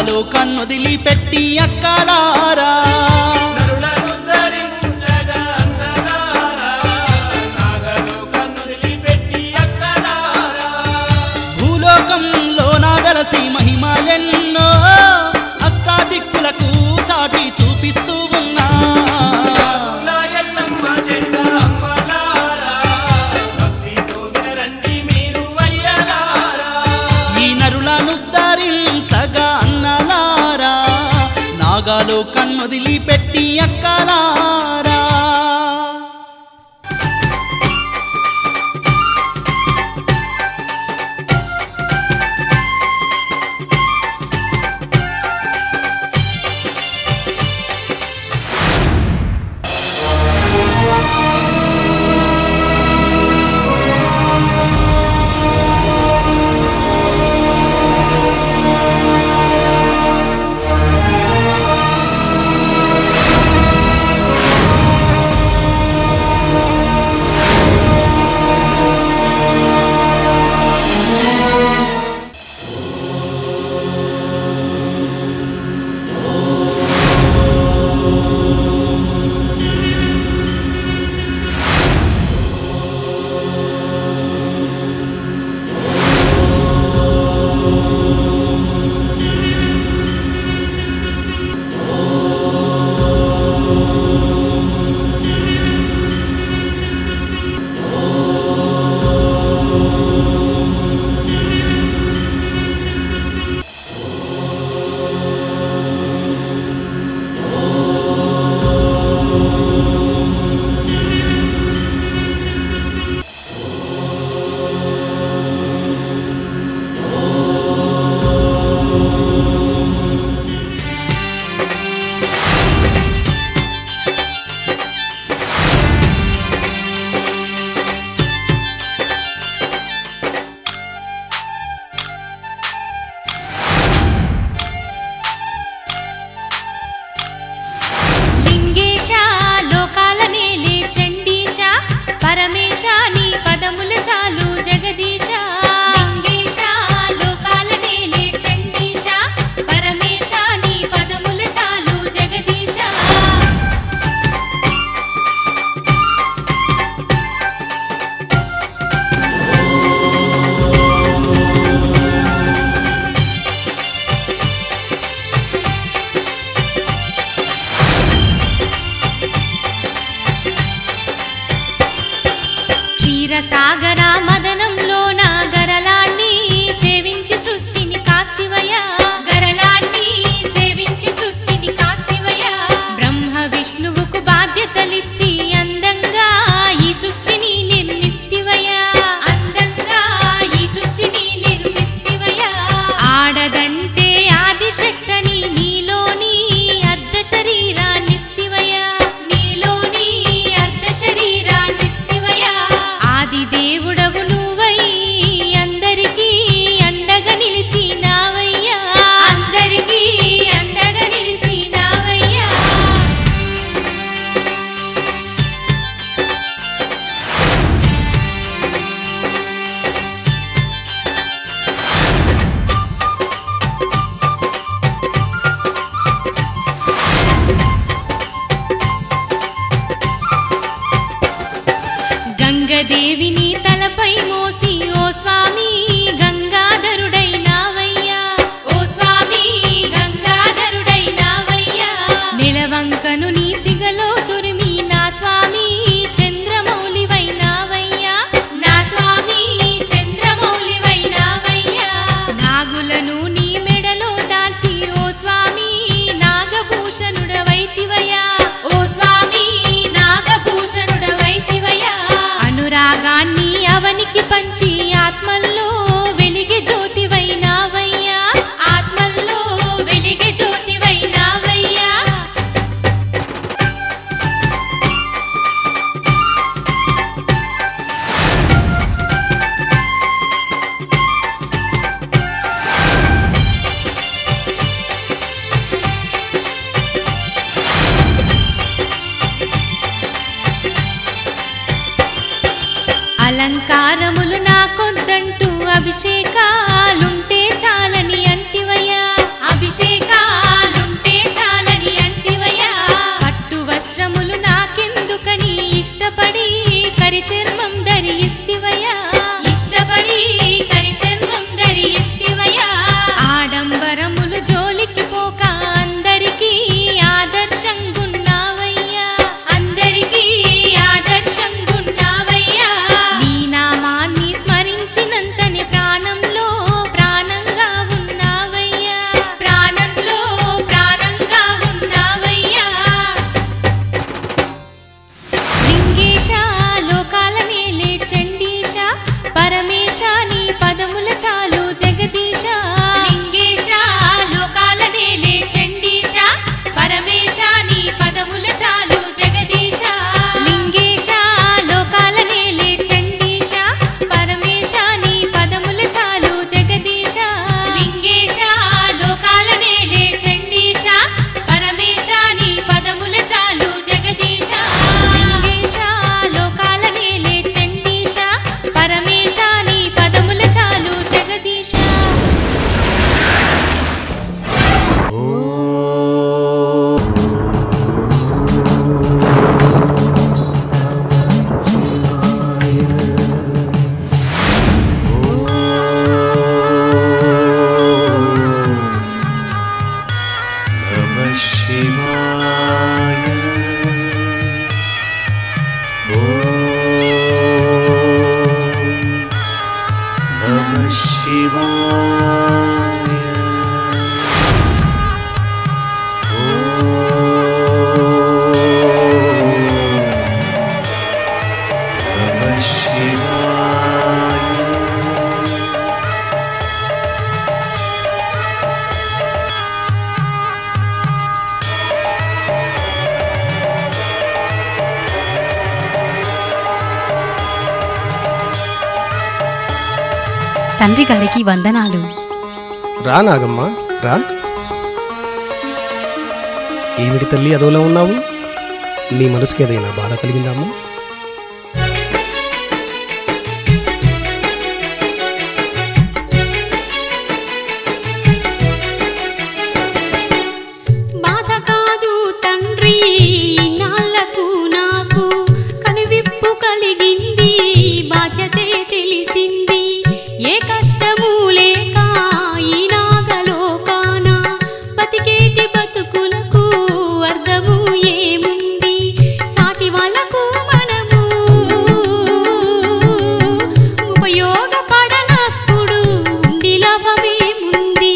నాగాలో కన్నొదిలి పెట్టి అక్కలారా నరులను ధరించగా అన్నలారా నాగలో కన్నుదిలి పెట్టి అక్కలారా భూలోకంలోన వెలసి మహిమలెన్నో అష్టాదిక్కులకు చాటి చూపిస్తూ ఉన్నా రాముల ఎల్లమ్మ చెడ్డ అమ్మలారా భక్తితో వినరండి మీరు అయ్యలారా ఈ నరులను ధరించగా అన్నలారా నాగాలో కన్నొదిలి పెట్టి అక్కలారా లింగేశ లోకాల నేలే చండీశ పరమేశ నీ పదముల చాలు జగదీశ లింగేశ లోకాల నేలే చండీశ పరమేశ నీ పదముల చాలు జగదీశ క్షీరసాగర మదనంలో నా గరలాన్ని సేవించి సృష్టిని కాస్తివయా గరలాన్ని సేవించి సృష్టిని కాస్తివయా బ్రహ్మ విష్ణువుకు బాధ్యతలిచ్చి అందంగా ఈ సృష్టిని నిర్మిస్తివయా అందంగా ఈ సృష్టిని నిర్మిస్తివయా ఆడదంటే ఆదిశక్తని నీలోని అర్ధ శరీరాన్నిస్తివయా నీలోని అర్ధ శరీరాన్నిస్తివయా ఆది దేవుడవు నువ్వై అందరికీ అండగా నిలిచినావయ్యా అందరికీ అండగా నిలిచినావయ్యా గంగదేవిని తలపై మోసి ఓ స్వామి గంగాధరుడైనావయ్యా ఓ స్వామి గంగాధరుడైనావయ్యా నిలవంకను నీ సిగలో కురిమి నా స్వామి చంద్రమౌళివైనావయ్యా నా స్వామి చంద్రమౌళివైనావయ్యా నాగులను నీ మెడలో దాచి ఓ స్వామి నాగభూషణుడవైతివయ్యా ఓ స్వామి నాగభూషణుడవైతివయ్యా అనురాగాన్ని అవనికి పంచి ఆత్మల్లో వెలిగే జ్యోతివైనావయ్యా ఆత్మల్లో వెలిగే జ్యోతివైనావయ్యా అలంకారములు నాకొద్దంటూ అభిషేకాలుంటే చాలని అంటివయ్యా అభిషేక నమ శివాయ ఓం నమ శివాయ ఓం నమ శివాయ తండ్రి గారికి వందనాలు రా నాగమ్మ రా ఏమిటి తల్లి అదోలా ఉన్నావు నీ మనసుకి ఏదైనా బాధ కలిగిందమ్మా బాధ కాదు తండ్రి నాళ్లకు నాకు కనువిప్పు కలిగింది బాధ్యతే తెలిసింది ఏ కష్టము లేక ఈ నాగలోకాన బతికేటి బతుకులకు అర్థము ఏముంది సాటి వాళ్ళకు మనము ఉపయోగపడనప్పుడు ఉండి లాభమేముంది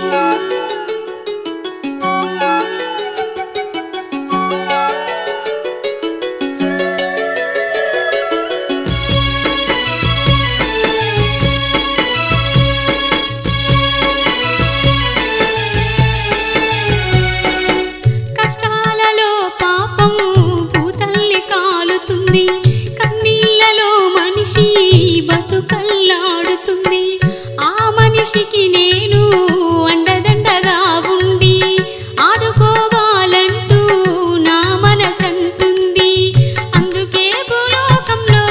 కష్టాలలో పాపం పూతల్లి కాలుతుంది కన్నీళ్ళలో మనిషి బతుకల్లాడుతుంది ఆ మనిషికి నేను అండదండగా ఉండి ఆదుకోవాలంటూ నా మనసంటుంది అందుకే భూలోకంలో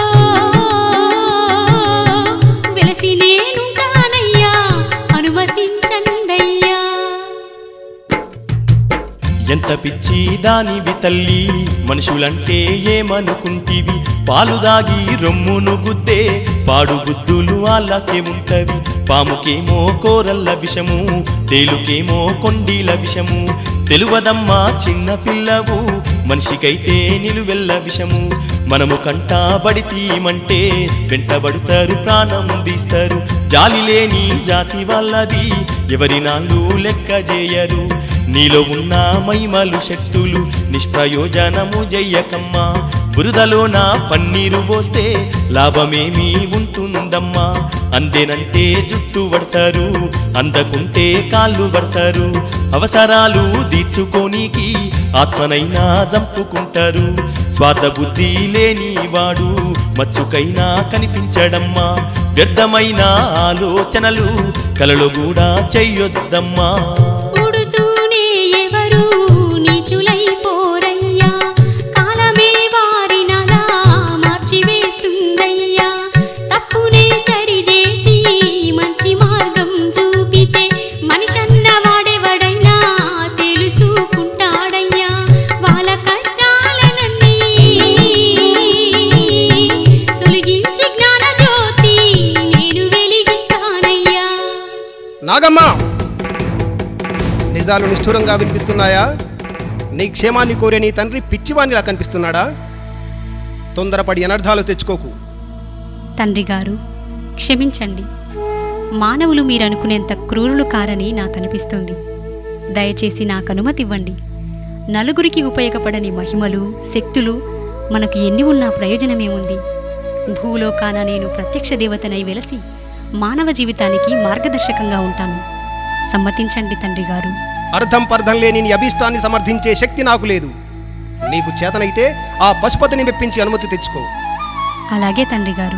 వెలసి నేనుంటానయ్యా అనుమతించండయ్యా ఎంత పిచ్చి దానివి తల్లి మనుషులంటే ఏమనుకుంటివి పాలు దాగి రొమ్మును గుద్దే పాడు బుద్ధులు అలాకే ఉంటవి పాముకేమో కోరల్ల విషము తేలుకేమో కొండీల విషము తెలువదమ్మా చిన్న పిల్లవు మనిషికైతే నిలువెల్ల విషము మనము కంటాబడితీమంటే వెంటబడుతారు ప్రాణం తీస్తారు జాలి లేని జాతి వాళ్ళది ఎవరి నాళ్ళు లెక్క చేయరు నీలో ఉన్న మహిమలు శక్తులు నిష్ప్రయోజనము జయ్యకమ్మా బురదలోన పన్నీరు పోస్తే లాభమేమీ ఉంటుందమ్మా అందేనంటే జుట్టు పడతారు అందకుంటే కాళ్ళు పడతారు అవసరాలు తీర్చుకోనీకి ఆత్మనైనా చంపుకుంటారు స్వార్థ బుద్ధి లేని వాడు మచ్చుకైనా కనిపించడమ్మా వ్యర్థమైన ఆలోచనలు కలలో కూడా చెయ్యొద్దమ్మా పుడుతూనే ఎవరు నీచులైపోరయ్యా కాలమే వారినలా మార్చివేస్తుందయ్యా తప్పునే సరిచేసి మంచి మార్గం చూపితే మనిషన్న వాడెవడైనా తెలుసుకుంటాడయ్యా వాళ్ళ కష్టాలనన్నీ తొలగించి జ్ఞాన జ్యోతి నేను వెలిగిస్తానయ్యా నాగమ్మ నిజాలు నిష్ఠూరంగా వినిపిస్తున్నాయా నీ క్షేమాన్ని కోరే నీ తండ్రి పిచ్చివానిలా కనిపిస్తున్నాడా తొందరపడి అనర్థాలు తెచ్చుకోకు తండ్రి గారు క్షమించండి మానవులు మీరనుకునేంత క్రూరులు కారని నాకు అనిపిస్తుంది దయచేసి నాకు అనుమతి ఇవ్వండి నలుగురికి ఉపయోగపడని మహిమలు శక్తులు మనకు ఎన్ని ఉన్నా ప్రయోజనమేముంది భూలోకాన నేను ప్రత్యక్ష దేవతనై వెలసి మానవ జీవితానికి మార్గదర్శకంగా ఉంటాను సమ్మతించండి తండ్రి గారు అర్థం పర్థం లేని నీ అభీష్టాన్ని సమర్థించే శక్తి నాకు లేదు నీకు చేతనైతే ఆ పశుపతిని మెప్పించి అనుమతి తెచ్చుకో అలాగే తండ్రి గారు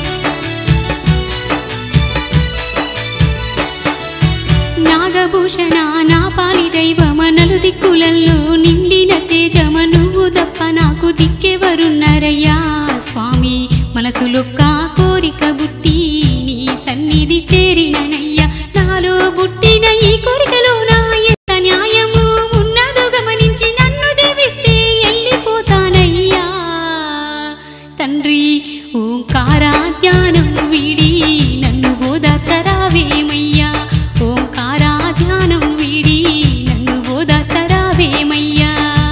నాగభూషణ వచ్చిన నా పాలి దైవమనలు దిక్కులల్లో నిండిన తేజమ నువ్వు తప్ప నాకు దిక్కెవరున్నారయ్యా స్వామి మనసులొక్క కోరిక బుట్టి నీ సన్నిధి చేరిననయ్యా నాలో బుట్టిన ఈ కోరికలో నా ఎంత న్యాయము ఉన్నదో గమనించి నన్ను దేవిస్తే వెళ్ళిపోతానయ్యా తండ్రి ఓంకారా ధ్యానం వీడి నన్ను ఓదార్చరావేమయ్యా ఓంకారా ధ్యానం వీడి నన్ను ఓదార్చరావేమయ్యా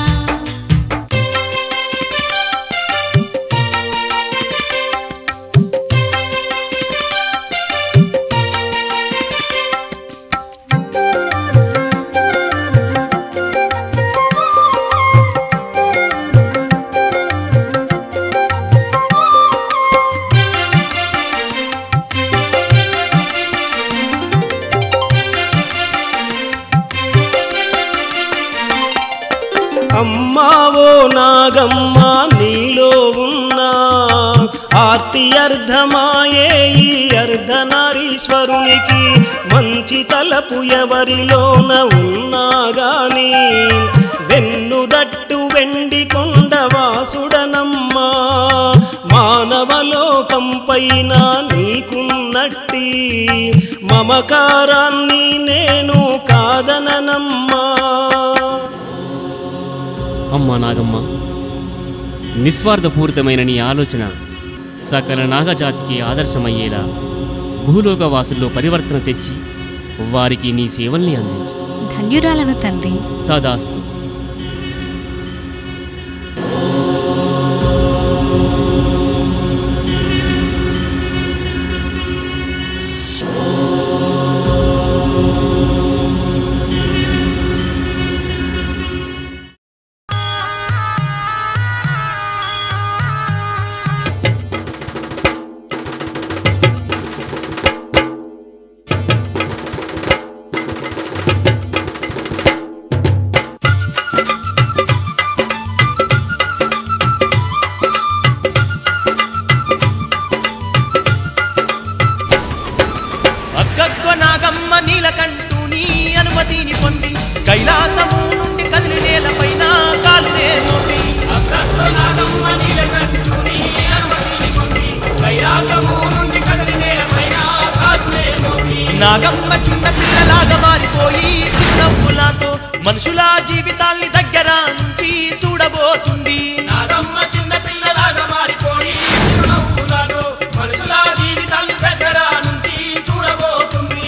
అమ్మావో నాగమ్మ నీలో ఉన్నా ఆర్తి అర్ధమాయే ఈ అర్ధనారీశ్వరునికి మంచి తలపు ఎవరిలోన ఉన్నా గాని వెన్నుదట్టు వెండి కొండ వాసుడనమ్మా మానవలోకం పైన నీకున్నట్టి మమకారాన్ని నేను కాదననమ్మా అమ్మా నాగమ్మ నిస్వార్థపూరితమైన నీ ఆలోచన సకల నాగజాతికి ఆదర్శమయ్యేలా భూలోక వాసుల్లో పరివర్తన తెచ్చి వారికి నీ సేవల్ని అందించు ధన్యురాలను తండ్రి తదాస్తు అగ్గగ్గ నాగమ్మ నీలకంటూ నీ అనుమతిని పొంది కైలాసము నుండి కదిలి నేలపైన కాలునే మోపి నాగమ్మ చిన్న పిల్లలాగా మారిపోయి చిరునవ్వులతో మనుషుల జీవితాల్ని దగ్గర నుంచి చూడబోతుంది నాగమ్మ చిన్న పిల్లలాగా మారిపోయి చిరునవ్వులతో మనుషుల జీవితాన్ని దగ్గర నుంచి చూడబోతుంది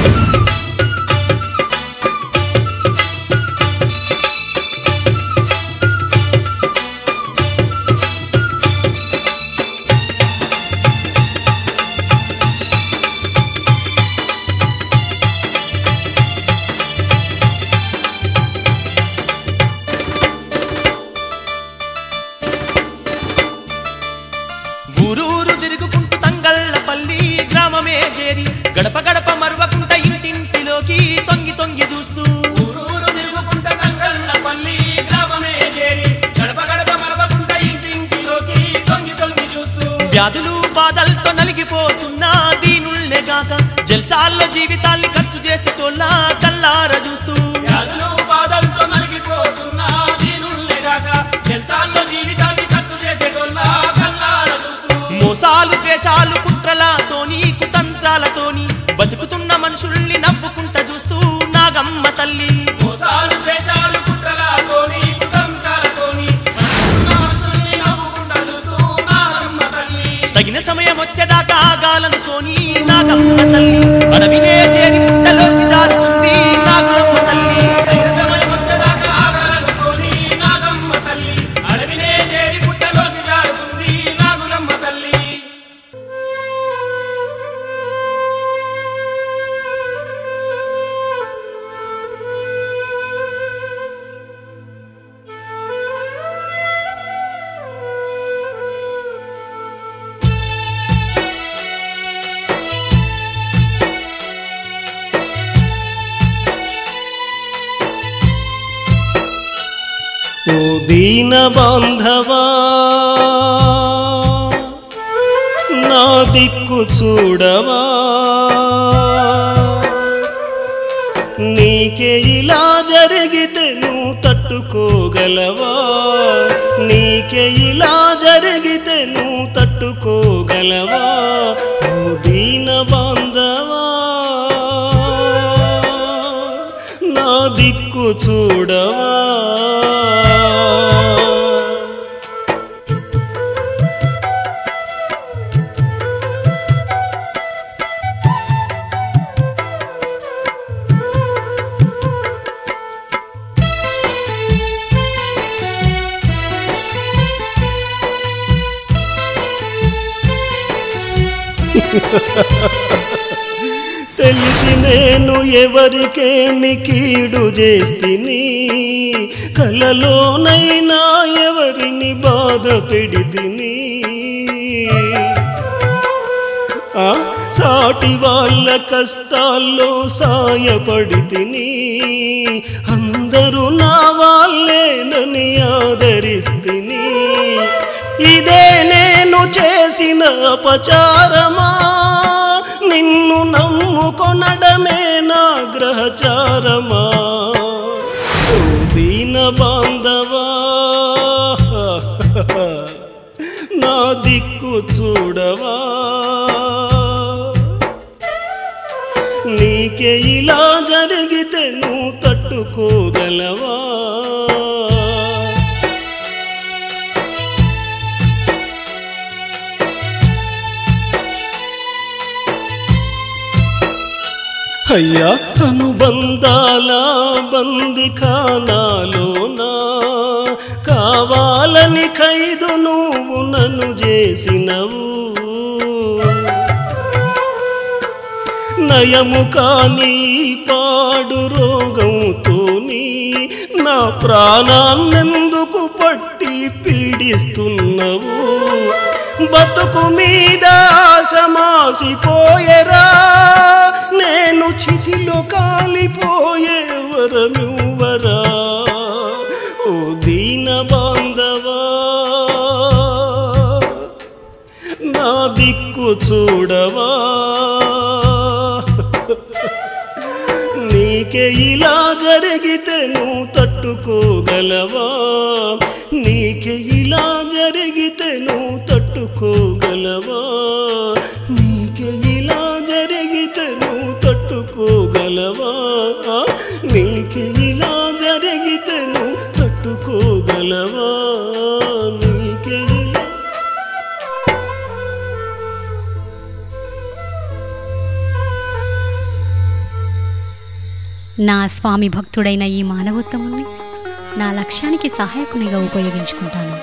ఊరూరు తిరుగుకుంటూ తంగళ్ళపల్లి గ్రామమే చేరి గడప గడప మరవకుంట ఇంటింటిలోకి తొంగి తొంగి చూస్తూ ఊరూరు తిరుగుకుంట తంగళ్ళపల్లి గ్రామమే చేరి గడప గడప మరవకుంట ఇంటింటిలోకి తొంగి తొంగి చూస్తూ వ్యాధులు బాధలతో నలిగిపోతున్నా దీనుల్నే గాక జల్సాల్లో జీవితాల్ని ఖర్చు చేసేటోళ్ళ కల్లార చూస్తూ వ్యాధులు బాధలతో నలిగిపోతున్న దీనుల్లేగాక జల్సాల్లో జీవితాన్ని ఖర్చు చేసేటోళ్ళ కల్లార చూస్తూ మోసాలు ద్వేషాలు కుట్రలతోని కుతంత్రాలతోని బతుకుతున్న మనుషుల్ని నవ్వుకుంట చూస్తూ నాగమ్మ తల్లి మోసాలు ద్వేషాలు కుట్రలతోని కుతంత్రాలతోని బతుకుతున్న మనుషుల్ని నవ్వుకుంటా చూస్తూ నాగమ్మ తల్లి తగిన సమయం వచ్చేదాకా ఆగాలనుకోని నాగమ్మ తల్లి అడవినే చేరి పుట్టలోకి జారుతుంది నాగులమ్మ తల్లి తగిన సమయం వచ్చేదాకా ఆగాలనుకోని నాగమ్మ తల్లి అడవినే చేరి పుట్టలోకి జారుతుంది నాగులమ్మ తల్లి ఓ దీన బాంధవా నా దిక్కు చూడవా నీ నీకే ఇలా జరిగితే నువ్వు తట్టుకోగలవా నీకే ఇలా జరిగితే నువ్వు తట్టుకోగలవా ఓ దీన బాంధవా నా దిక్కు చూడవా తెలిసి నేను ఎవరికేమి కీడు చేస్తిని కలలోనైనా ఎవరిని బాధ పెడితిని ఆ సాటి వాళ్ళ కష్టాల్లో సాయపడి తిని అందరూ నా వాళ్ళేనని ఆదరిస్తిని ఇదే నేను చేసిన అపచారమా నిన్ను నమ్ముకొనడమే నా గ్రహచారమా ఓ దీన బాంధవా నా దిక్కు చూడవా నీకే ఇలా జరిగితే నువ్వు తట్టుకోగలవా అయ్యా అనుబంధాల బందిఖానాలోనా కావాలని ఖైదు నువ్వు నన్ను చేసినవు నయము కాని ఈ పాడు రోగంతోని నా ప్రాణాన్నెందుకు పట్టి పీడిస్తున్నవు బతుకు మీద ఆశమాసిపోయరా నేను చితిలో కాలిపోయే వరమివ్వరా ఓ దీన బాంధవా నా దిక్కు చూడవా నీకే ఇలా జరిగితే నువ్వు తట్టుకోగలవా నీకే ఇలా జరిగితే నువ్వు తట్టుకోగలవా నీకే ఇలా జరిగితే నువ్వు తట్టుకోగలవా నీకే ఇలా జరిగితే నువ్వు తట్టుకోగలవా నీకే ఇలా నా స్వామి భక్తుడైన ఈ మానవోత్తముని నా లక్ష్యానికి సహాయకునిగా ఉపయోగించుకుంటాను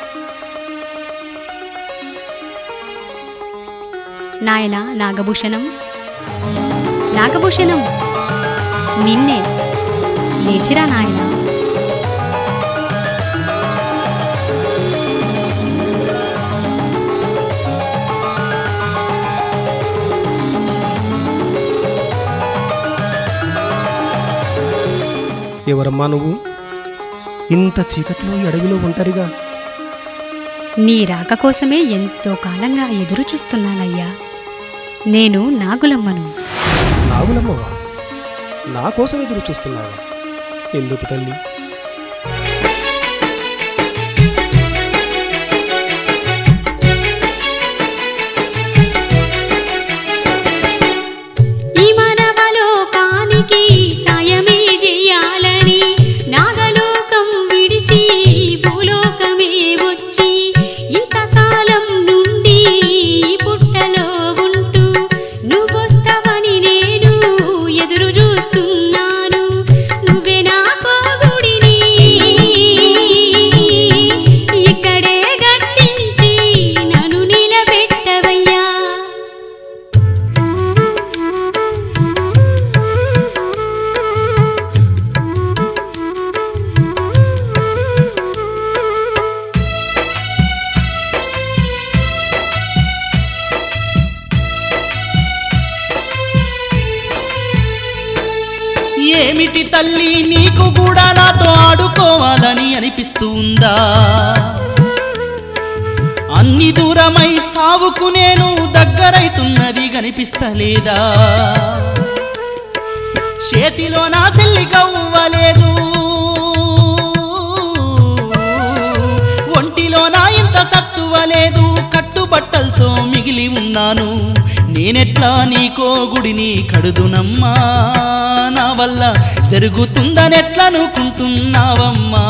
నాయన నాగభూషణం నాగభూషణం నిన్నే లేచిరా నాయనా ఎవరమ్మా నువ్వు ఇంత చీకట్లో ఈ అడవిలో ఒంటరిగా నీ రాక కోసమే ఎంతో కాలంగా ఎదురు చూస్తున్నానయ్యా నేను నాగులమ్మను నాగులమ్మవా నా కోసం ఎదురు చూస్తున్నావా ఎందుకు తల్లి ఈ మానవలోకానికి సాయమే చెయ్యాలని నాగలోకం విడిచి భూలోకమే వచ్చి ఇంతకాలం నుండి ఈ పుట్టలో ఉంటూ నువ్వొస్తావని నేను ఎదురు చూస్తున్నాను నువ్వే నా కోగుడిని ఇక్కడే గట్టించి నన్ను నిలబెట్టవయ్యా ఏమిటి తల్లి నీకు కూడా నాతో ఆడుకోవాలని అనిపిస్తూ ఉందా అన్ని దూరమై సావుకు నేను దగ్గరైతున్నది కనిపిస్తలేదా చేతిలో నా సెల్లి కవ్వలేదు ఒంటిలో నా ఇంత సత్తువలేదు కట్టుబట్టలతో మిగిలి ఉన్నాను నేనెట్లా నీకో గుడిని కడుదునమ్మా నా వల్ల జరుగుతుందనెట్లనుకుంటున్నావమ్మా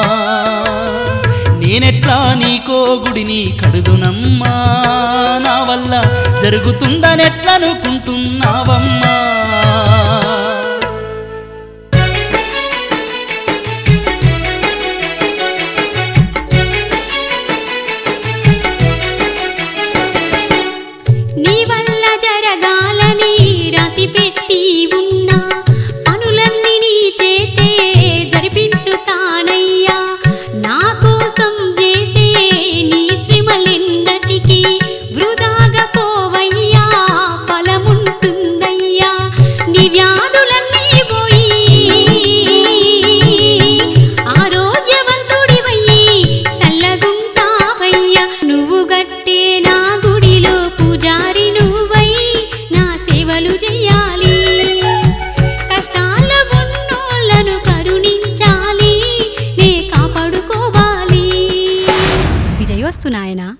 నేనెట్లా నీకో గుడిని కడుదునమ్మా నా వల్ల జరుగుతుందనెట్లనుకుంటున్నావమ్మా నీ వల్ల జరగాలని రాసి పెట్టి ఉన్నా పనులన్నీ నీ చేతే జరిపించుతానయ్యా నా కోసం చేసే నీ శ్రమలెన్నటికీ వృధాగా పోవయ్యా ఫలముంటుందయ్యా నీ వ్యాధులన్నీ పోయి ఆరోగ్యవంతుడివయ్యి సల్లగుంటావయ్యా నువ్వు గట్టే నా గుడిలో పూజారి నువ్వై నా సేవలు చెయ్యాలి కష్టాల ఉన్నోళ్ళను కరుణించాలి నే కాపాడుకోవాలి విజయోస్తు నాయనా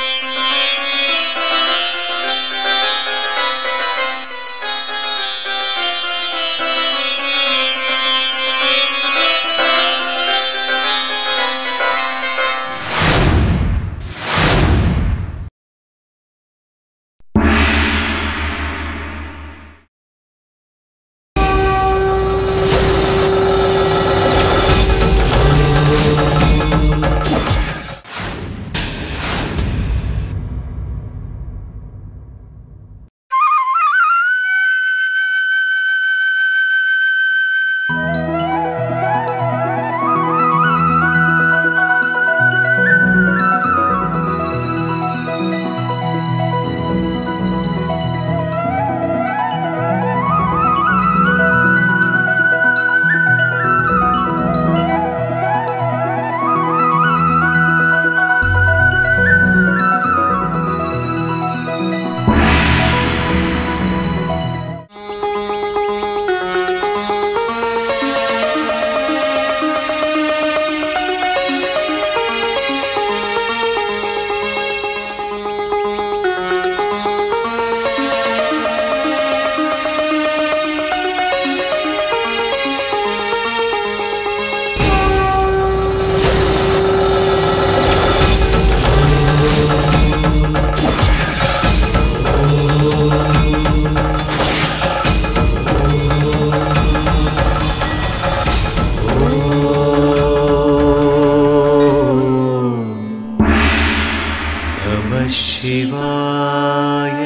नमः शिवाय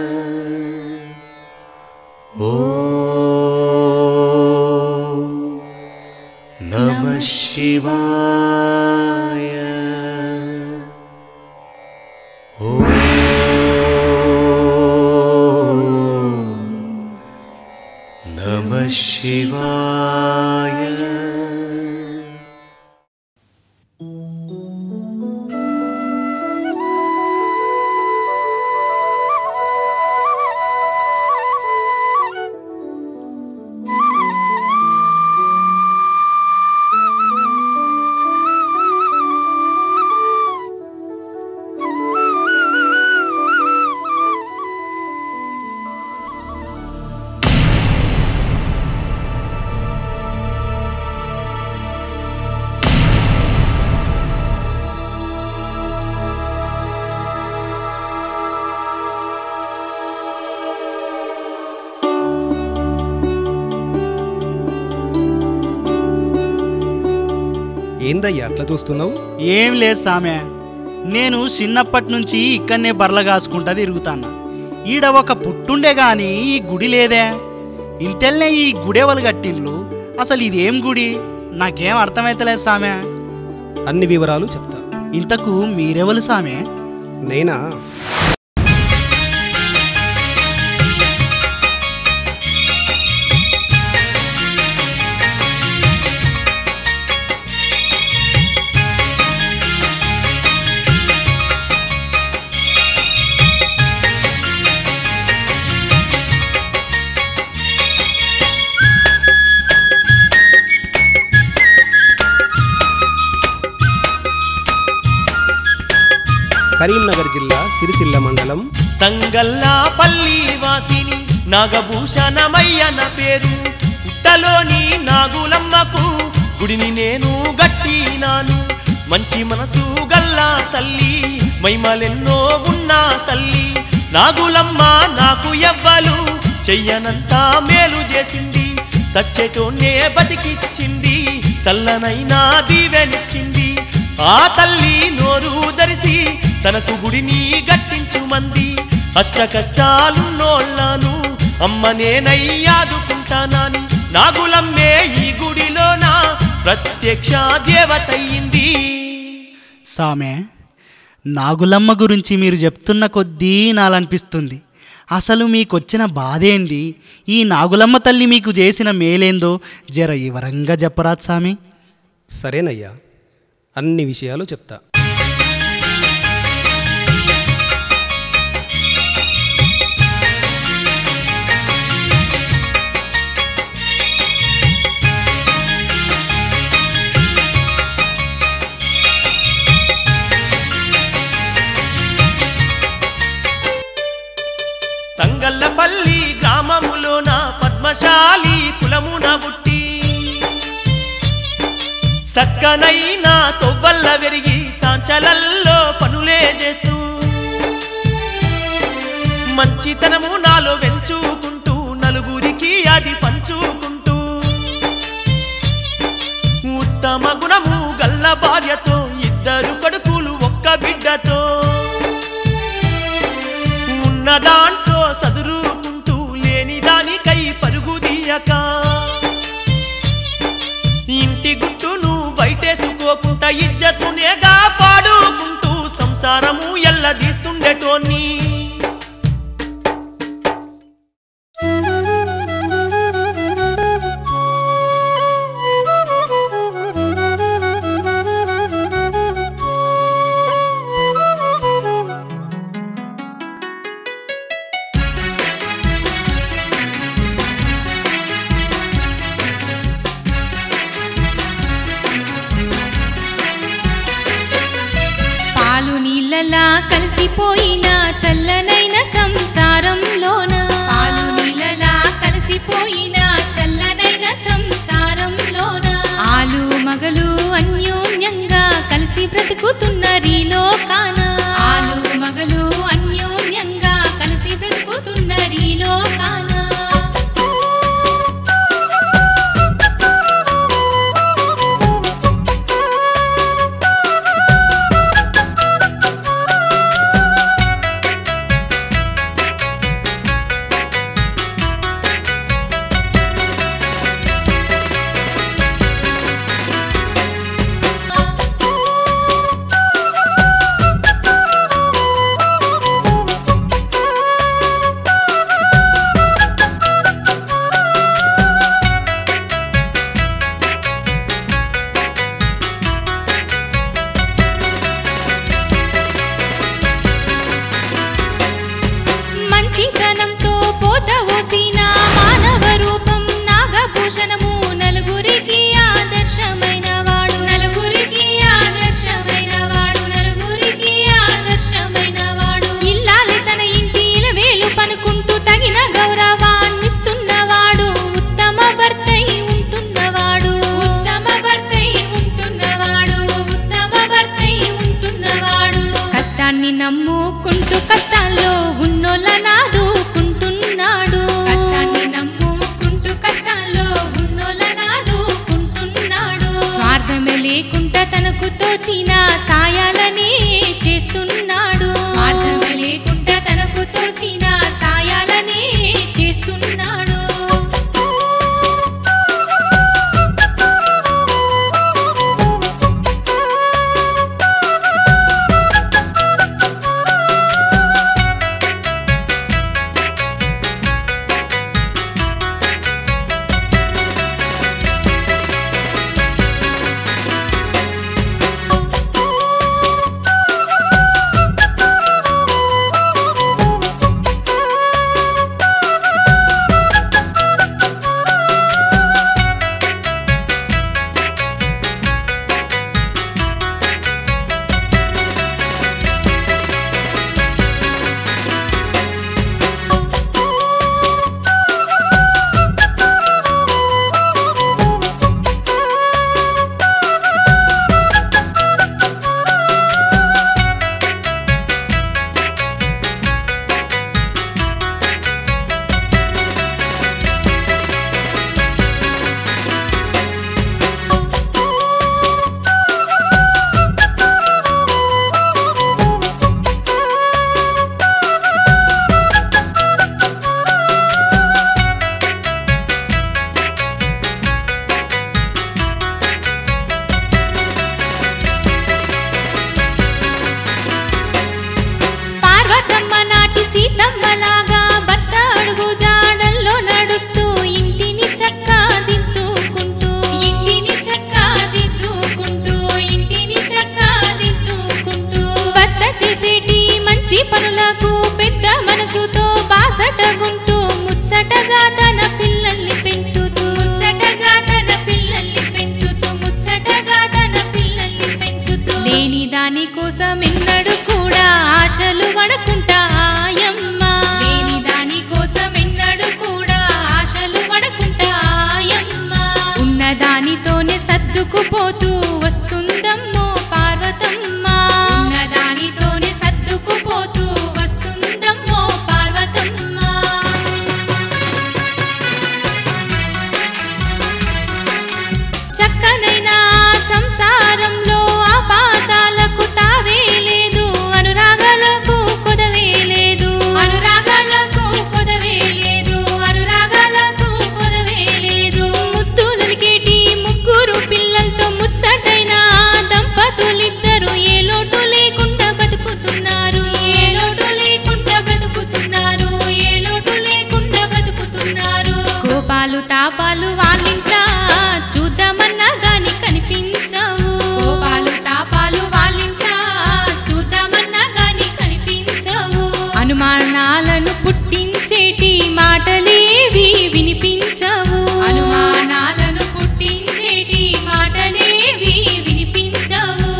ॐ नमः शिवाय ॐ नमः शिवाय ఏందయ్యా అట్లా చూస్తున్నావు ఏం లేదు సామె నేను చిన్నప్పటి నుంచి ఇక్కడనే బర్ల కాసుకుంటా తిరుగుతాను ఈడ ఒక పుట్టుండే గాని ఈ గుడి లేదే ఇంతెల్నే ఈ గుడెవలు కట్టిండ్లు అసలు ఇదేం గుడి నాకేం అర్థమైతలేదు సామె అన్ని వివరాలు చెప్తా ఇంతకు మీరెవలు సామె నేనా కరీంనగర్ జిల్లా సిరిసిల్ల మండలం తంగల్లా పల్లి వాసిని నాగభూషణమయ్యన పేరు పుట్టలోని నాగులమ్మకు గుడిని నేను గట్టినాను మంచి మనసు గల్లా తల్లి మైమలెన్నో ఉన్నా తల్లి నాగులమ్మ నాకు ఎవ్వలు చెయ్యనంతా మేలు చేసింది సచ్చెటోనే బతికిచ్చింది సల్లనైనా దీవెనిచ్చింది ఆ తల్లి నోరు దరిసి తనకు గుడిని గట్టించు మంది అష్ట కష్టాలున్నోళ్ళను అమ్మ నేనయ్యాదుకుంటానని నాగులమ్మే ఈ గుడిలోన ప్రత్యక్ష దేవతయ్యింది సామె నాగులమ్మ గురించి మీరు చెప్తున్న కొద్దీ నాలనిపిస్తుంది అసలు మీకొచ్చిన బాధేంది ఈ నాగులమ్మ తల్లి మీకు చేసిన మేలేందో జర వివరంగా చెప్పరాదు సామి సరేనయ్యా అన్ని విషయాలు చెప్తా తంగల్లపల్లి గ్రామములోన పద్మశాలి కులమున బుట్టి సక్కనైన తొవ్వల్ల వెరిగి సాంచలల్లో పనులే చేస్తూ మంచితనము నాలో వెంచుకుంటూ నలుగురికి అది పంచుకుంటూ ఉత్తమ గుణము గల్ల భార్యతో ఇద్దరు కొడుకులు ఒక్క బిడ్డతో ఉన్న దాంట్లో సదురుకుంటూ లేని దానికై పరుగు తీయక ఇంటి గుట్టును బయటేసుకోకుండా ఇజ్జతునేగా పాడుకుంటూ సంసారము ఎల్లదీస్తుండేటోన్ని పాలు నీళ్ళలా కలిసిపోయిన చల్లనైన సంసారంలోన పాలు నీళ్ళలా కలిసిపోయిన చల్లనైన సంసారంలోన ఆలు మగలు అన్యోన్యంగా కలిసి బ్రతుకుతున్నరీలో కాన ఆలు మగలు అన్యోన్యంగా కలిసి బ్రతుకుతున్నరీలో కాన మంచితనంతో పోత ఓసిన మానవ రూపం నాగభూషణము నలుగురికి ఆదర్శమైన వాడు నలుగురికి ఆదర్శమైన వాడు నలుగురికి ఆదర్శమైన వాడు ఇల్లాలి తన ఇంటి ఇలవేలు పనుకుంటూ తగిన గౌరవాన్నిస్తున్నవాడు ఉత్తమ భర్తై ఉంటున్నవాడు ఉత్తమ భర్తై ఉంటున్నవాడు ఉత్తమ భర్తై ఉంటున్నవాడు కష్టాన్ని నమ్ముకుంటూ కష్టాల్లో ఉన్నోళ్ళ నాదుకుంటున్నాడు కష్టాన్ని నమ్ముకుంటూ కష్టాల్లో ఉన్నోళ్ళ నాదుకుంటున్నాడు స్వార్థమే లేకుండా తనకు తోచిన సాయాలని చేస్తున్నాడు స్వార్థమే లేకుండా తనకు తోచిన సాయాలని చేస్తున్నాడు ముచ్చటగుంటూ ముచ్చటగా తన పిల్లల్ని పెంచుతూ ముచ్చటగా తన పిల్లల్ని పెంచుతూ ముచ్చటగా తన పిల్లల్ని పెంచుతూ లేని దాని కోసం ఎన్నడు కూడా ఆశలు పడకుంటా ఆయమ్మ లేని దాని కోసం ఎన్నడు కూడా ఆశలు పడకుంటా ఆయమ్మ ఉన్న దానితోనే సర్దుకుపోతూ వస్తుందమ్మో పార్వతమ్మ ఉన్న దానితోనే సర్దుకుపోతూ వస్తుందమ్మో పార్వతమ్మ చక్కనైన సంసారంలో ఆ పాతాలకు తావే లేదు అనురాగాలకు కొదవే లేదు అనురాగాలకు కొదవే లేదు అనురాగాలకు కొదవే లేదు ముద్దులకేటి ముగ్గురు పిల్లలతో ముచ్చటైన దంపతులిద్దరు ఏ లోటు లేకుండా బతుకుతున్నారు ఏ లోటు లేకుండా బతుకుతున్నారు ఏ లోటు లేకుండా బతుకుతున్నారు కోపాలు తాపాలు వాళ్ళింట చూద్దామన్నా గాని కనిపించవు కోపాలు తాపాలు వాళ్ళింట చూద్దామన్నా గాని కనిపించవు అనుమానాలను పుట్టించేటి మాటలేవి వినిపించవు అనుమానాలను పుట్టించేటి మాటలేవి వినిపించవు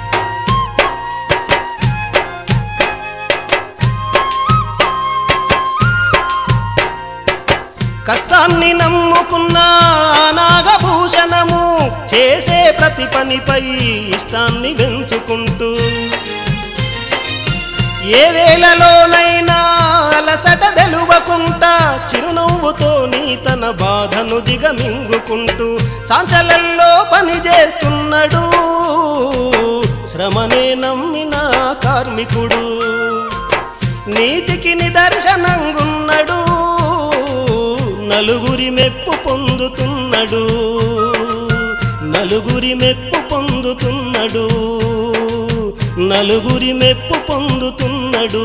కష్టాన్ని నమ్ముకున్న నాగభూషణము చేసే ప్రతి పనిపై ఇష్టాన్ని పెంచుకుంటూ ఏ వేళలోనైనా అలసట తెలువకుంటా చిరునవ్వుతో నీ తన బాధను దిగమింగుకుంటూ సాంచలల్లో పని చేస్తున్నాడు శ్రమనే నమ్మిన కార్మికుడు నీతికి నిదర్శనంగున్నడు నలుగురి మెప్పు పొందుతున్నడు నలుగురి మెప్పు పొందుతున్నడు నలుగురి మెప్పు పొందుతున్నడు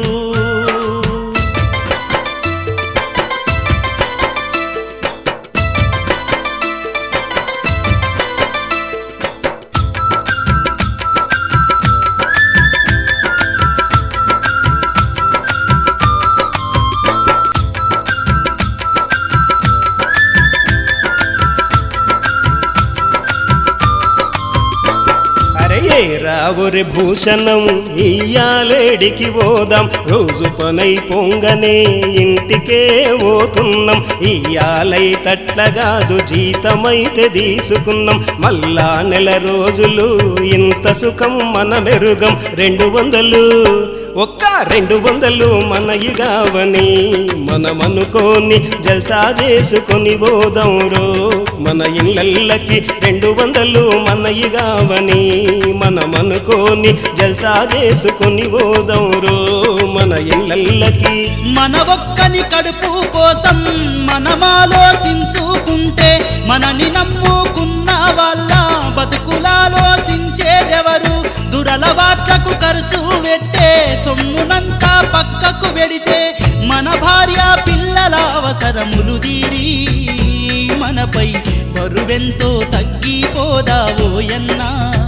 అరే ఏ రావురి భూషణం ఇయ్యాలేడికి పోదాం రోజు పనై పొంగనే ఇంటికే పోతున్నాం ఇయ్యాలై తట్లగాదు జీతమైతే తీసుకున్నాం మళ్ళా నెల రోజులు ఇంత సుఖం మన మెరుగం రెండు వందలు ఒక్క రెండు వందలు మనయిగావని మనమనుకోని జల్సా చేసుకొని పోదాం రో మన ఇళ్ళకి రెండు వందలు మనయిగావని మనమనుకోని జల్సా చేసుకొని పోదాం రో మన ఇళ్ళకి మన ఒక్కని కడుపు కోసం మనమాలోచించుకుంటే మనని నమ్ముకున్న వాళ్ళ బతుకులాలోచించేదెవరు దురలవాట్లకు కరుసు పెట్టే సొమ్మునంతా పక్కకు పెడితే మన భార్య పిల్లల అవసరములు తీరి మనపై బరువెంతో తగ్గిపోదావోయన్నా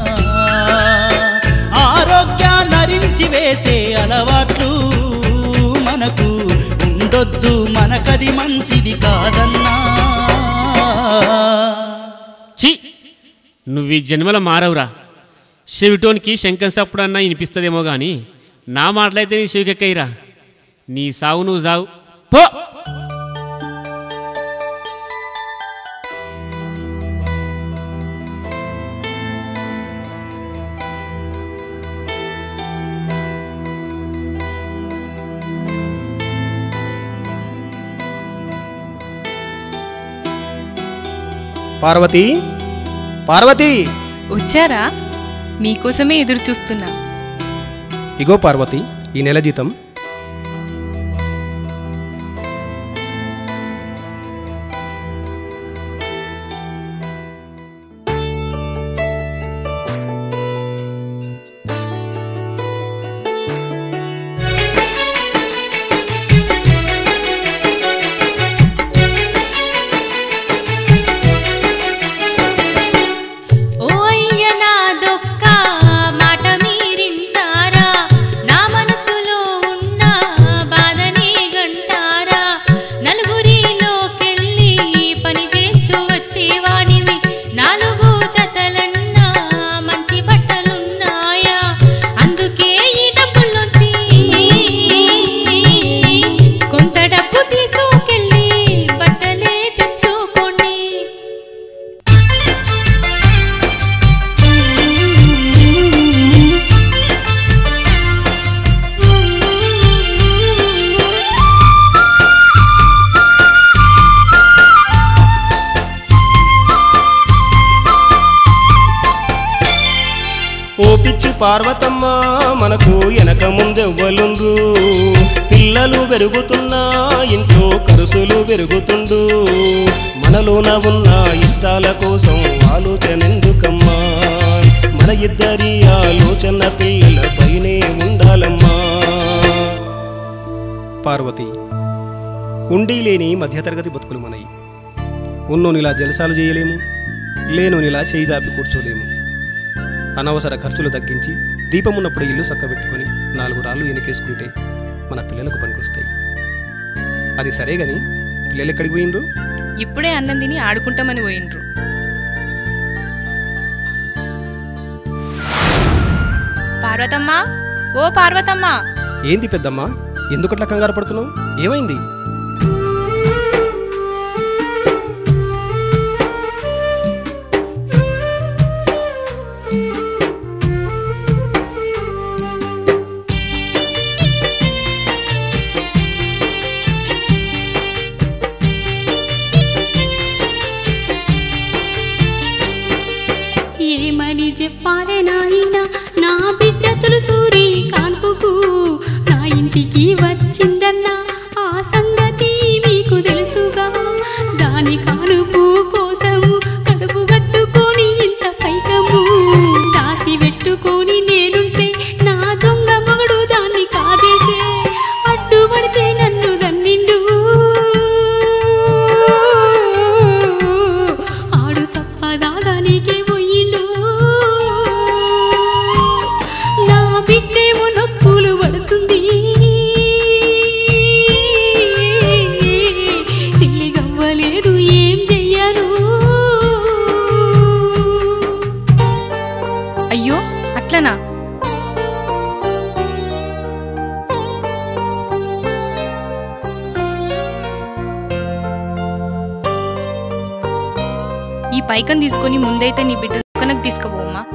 ఆరోగ్యాన్నరించి వేసే అలవాట్లు మనకు ఉండొద్దు మనకది మంచిది కాదన్నా చి నువ్వు ఈ జన్మల మారవురా చెవిటోనికి శంకర్ సప్పుడన్నా వినిపిస్తుందేమో కానీ నా మాటలైతే నీ చెవికెక్కయిరా నీ సావు నువ్వు సావు పో పార్వతి పార్వతి వచ్చారా మీకోసమే ఎదురు చూస్తున్నా ఇగో పార్వతి ఈ నెల జీతం ఓ అయ్య నాదొక్క మాట మీరింటారా నా మనసులో జతలన్నా మంచి బట్టలున్నాయా అందుకే ఈ డబ్బుల్లోంచి కొంత డబ్బు తీసుకెళ్ళి బట్టలే తెచ్చుకోండి ఓ పిచ్చి పార్వతమ్మ మనకు వెనక ముందెవ్వలుండ్రు పిల్లలు పెరుగుతున్నా ఇంట్లో కరుసులు పెరుగుతుండు మనలోన ఉన్న ఇష్టాల కోసం ఆలోచనెందుకమ్మా మన ఇద్దరి ఆలోచన పిల్లలపైనే ఉండాలమ్మా పార్వతి ఉండి లేని మధ్యతరగతి బతుకులు మనయి ఉన్నోనిలా జలసాలు చేయలేము లేనోనిలా చేయి జాపి కూర్చోలేము అనవసర ఖర్చులు తగ్గించి దీపమున్నప్పుడు ఇల్లు చక్కబెట్టుకొని నాలుగు రాళ్ళు ఎనికేసుకుంటే మన పిల్లలకు పనికొస్తాయి అది సరే గాని పిల్లలు ఎక్కడికి పోయిండ్రు ఇప్పుడే అన్నం తిని ఆడుకుంటామని పోయిండ్రు పార్వతమ్మా ఓ పార్వతమ్మా ఏంది పెద్దమ్మా ఎందుకట్లా కంగారు పడుతున్నావు ఏమైంది ఏమని చెప్పాలే నాయన నా బిడ్డ తులసూరి కాన్పుకు నా ఇంటికి వచ్చిందన్న ఆ సంగతి మీకు తెలుసుగా దాని కానుపు కోసము కడుపు కట్టుకొని ఇంత పైకము దాసి పెట్టుకొని నేనుంటే నా దొంగ మగడు దాన్ని కాజేసే అడ్డుపడితే నన్ను దన్నిండు ఆడు తప్పదాగా నీకే పోయిండు నా బిడ్డేమో నొప్పులు పడుతుంది సిల్లి గవ్వలేదు ఏం చెయ్యను అయ్యో అట్లనా ఈ పైకం తీసుకొని ముందైతే నీ బిడ్డ దుకాణకు తీసుకుపోమ్మా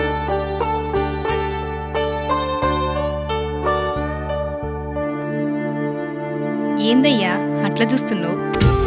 ఏందయ్యా అట్లా చూస్తున్నావు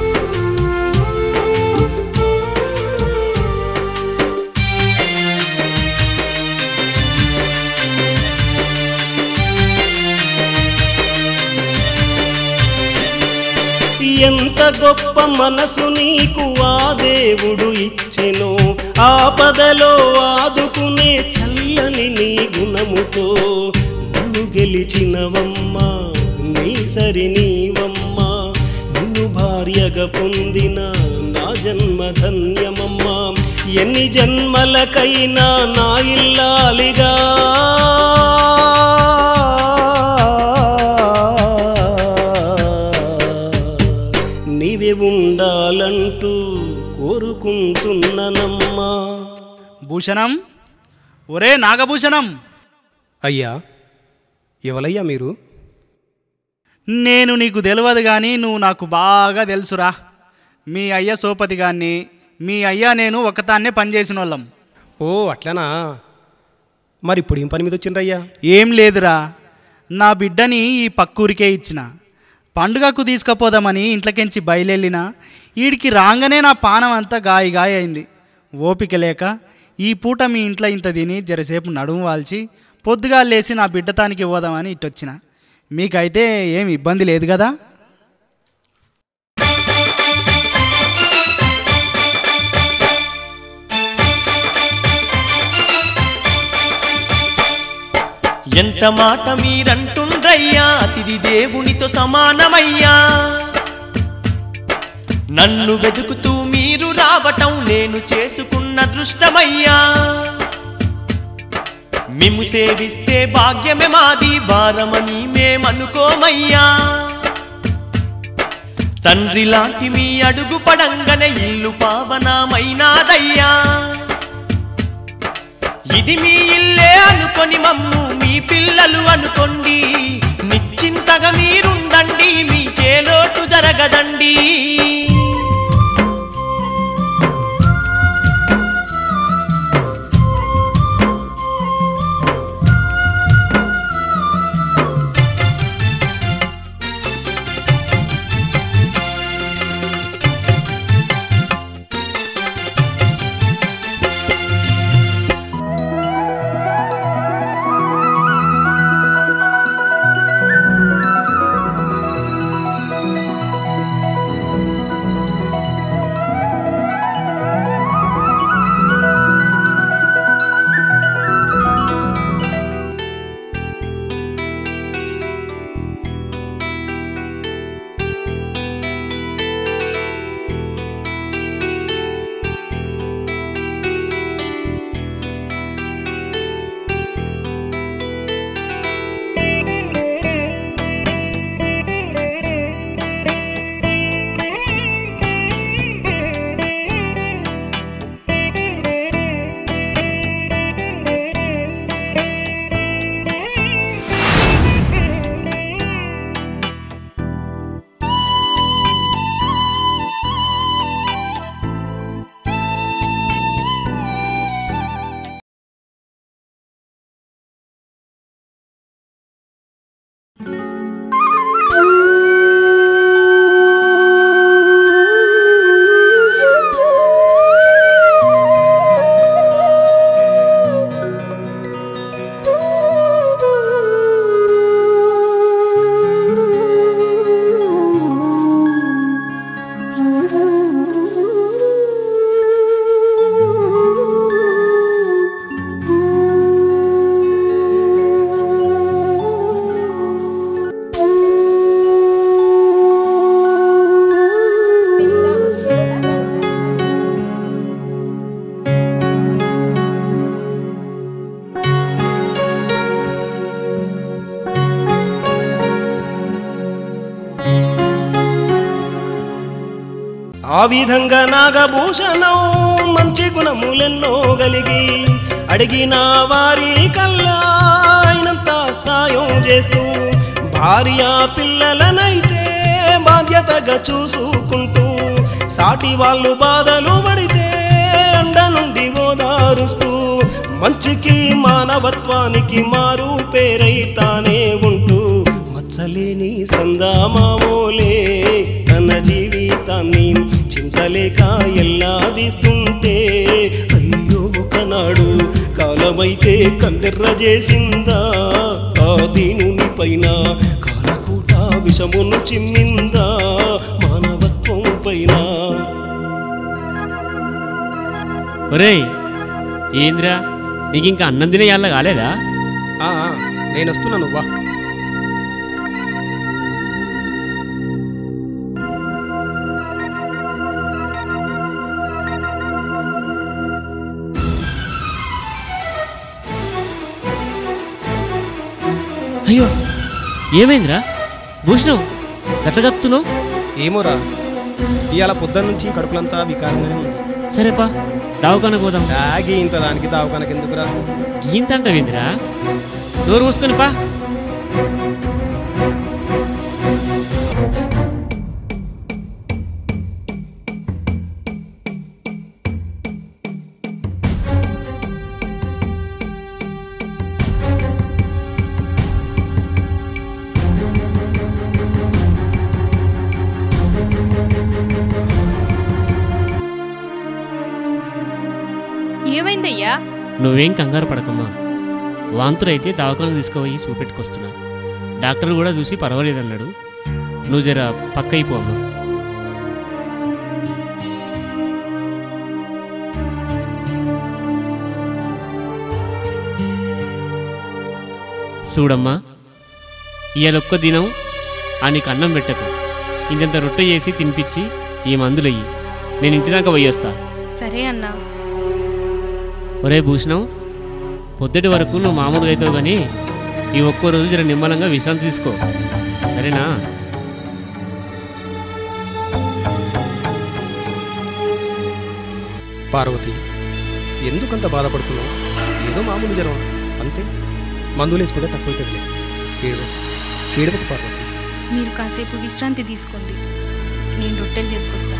ఎంత గొప్ప మనసు నీకు ఆ దేవుడు ఇచ్చెను ఆపదలో ఆదుకునే చల్లని నీ గుణముతో నన్ను గెలిచినవమ్మా నీ సరి నీవమ్మా నిన్ను భార్యగా పొందిన నా జన్మ ధన్యమమ్మా ఎన్ని జన్మలకైనా నా ఇల్లాలిగా నీవే ఉండాలంటూ కోరుకుంటున్నానమ్మా భూషణం ఒరే నాగభూషణం అయ్యా ఎవలయ్యా మీరు నేను నీకు తెలియదు కానీ నువ్వు నాకు బాగా తెలుసురా మీ అయ్య సోపతి గాన్ని మీ అయ్య నేను ఒకతాన్నే పనిచేసిన వాళ్ళం ఓ అట్లనా మరి ఇప్పుడు ఏం పని మీద వచ్చిండ్రయ్యా ఏం లేదురా నా బిడ్డని ఈ పక్కూరికే ఇచ్చిన పండుగకు తీసుకుపోదామని ఇంట్లోకించి బయలుదేరిన ఈడికి రాగానే నా పానం అంతా గాయ గాయ అయింది ఓపిక లేక ఈ పూట మీ ఇంట్లో ఇంత తిని జరసేపు నడుము వాల్చి పొద్దుగా లేచి నా బిడ్డతానికి ఇవ్వదామని ఇట్టొచ్చిన మీకైతే ఏం ఇబ్బంది లేదు కదా ఎంత మాట మీరంటుండ్రయ్యా అతిథి దేవునితో సమానమయ్యా నన్ను వెతుకుతూ మీరు రావటం నేను చేసుకున్న దృష్టమయ్యా మిమ్ము సేవిస్తే భాగ్యమే మాది భారమని మేమనుకోమయ్యా తండ్రి లాంటి మీ అడుగు పడంగనే ఇల్లు పావనమైనాదయ్యా ఇది మీ ఇల్లే అనుకొని మమ్ము మీ పిల్లలు అనుకోండి నిశ్చింతగా మీరుండండి మీకే లోటు జరగదండి ఆ విధంగా నాగభూషణం మంచి గుణములెన్నో కలిగి అడిగిన వారి కల్లా అయినంత సాయం చేస్తూ భార్య పిల్లలనైతే బాధ్యతగా చూసుకుంటూ సాటి వాళ్ళు బాధలు పడితే అండ నుండి ఓదారుస్తూ మంచికి మానవత్వానికి మారు పేరైతానే ఉంటూ మచ్చలేని సందామామోలే తన జీవితాన్ని చింతలేక ఎల్లాదిస్తుంటే అయ్యో ఒకనాడు కాలమైతే కన్నెర్ర చేసిందా ఆ దీనుని పైన కాలకూట విషమును చిమ్మిందా మానవత్వం పైన ఒరేయ్ ఏంద్రా నీకు ఇంకా అన్నం తినే యాళ్ళ కాలేదా ఆ, ఆ, నేను వస్తున్నాను వా అయ్యో ఏమైందిరా భూషణం గట్ల కత్తున్నావు ఏమోరా ఇవాళ పొద్దున్న నుంచి కడుపులంతా వికారంగానే ఉంది సరేపా దావకానకు పోదాం ఆగి ఇంత దానికి దావకానకి ఎందుకురా గీంత అంటావేందిరా నోరు మూసుకొని పా ఏమైందయ్యా నువ్వేం కంగారు పడకమ్మా వాంతులైతే దవాఖాన తీసుకుపోయి చూపెట్టుకొస్తున్నా డాక్టర్ కూడా చూసి పర్వాలేదన్నాడు నువ్వు జర పక్క అయిపో అమ్మా చూడమ్మా ఇవాళ ఒక్క దినం ఆ నీకు అన్నం పెట్టకు ఇంతంత రొట్టె చేసి తినిపించి ఈ మందులయ్యి నేను ఇంటి దాకా పోయొస్తా సరే అన్నా ఒరే భూషణం పొద్దుటి వరకు నువ్వు మామూలుగా అవుతావు కానీ ఈ ఒక్కో రోజు జర నిమ్మలంగా విశ్రాంతి తీసుకో సరేనా పార్వతి ఎందుకంత బాధపడుతున్నావు ఏదో మామూలు జ్వరం అంతే మందులు వేసుకుంటే తక్కువైతుందిలే ఏడు ఏడుపు పార్వతి మీరు కాసేపు విశ్రాంతి తీసుకోండి నేను రొట్టెలు చేసుకొస్తాను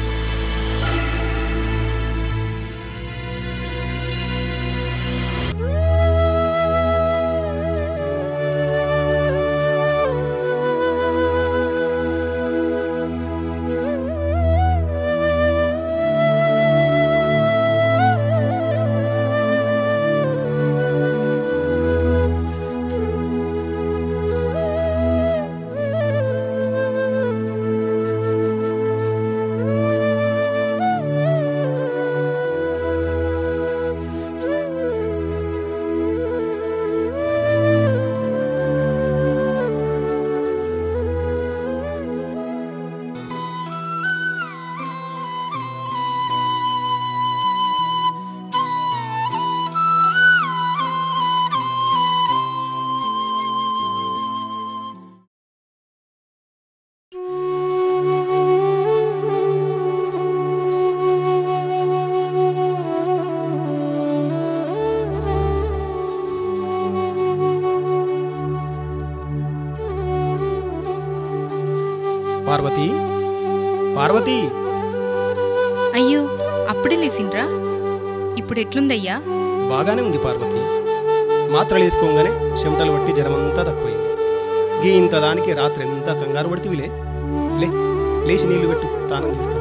పార్వతి పార్వతి అయ్యో అప్పుడే లేసిండ్రా ఇప్పుడు ఎట్లుందయ్యా బాగానే ఉంది పార్వతి మాత్రలు వేసుకోగానే చెమటలు పట్టి జ్వరమంతా తక్కువైంది గీ ఇంత దానికి రాత్రి ఎంత కంగారు పడితివిలే లే లేచి నీళ్లు పెట్టు తానం చేస్తా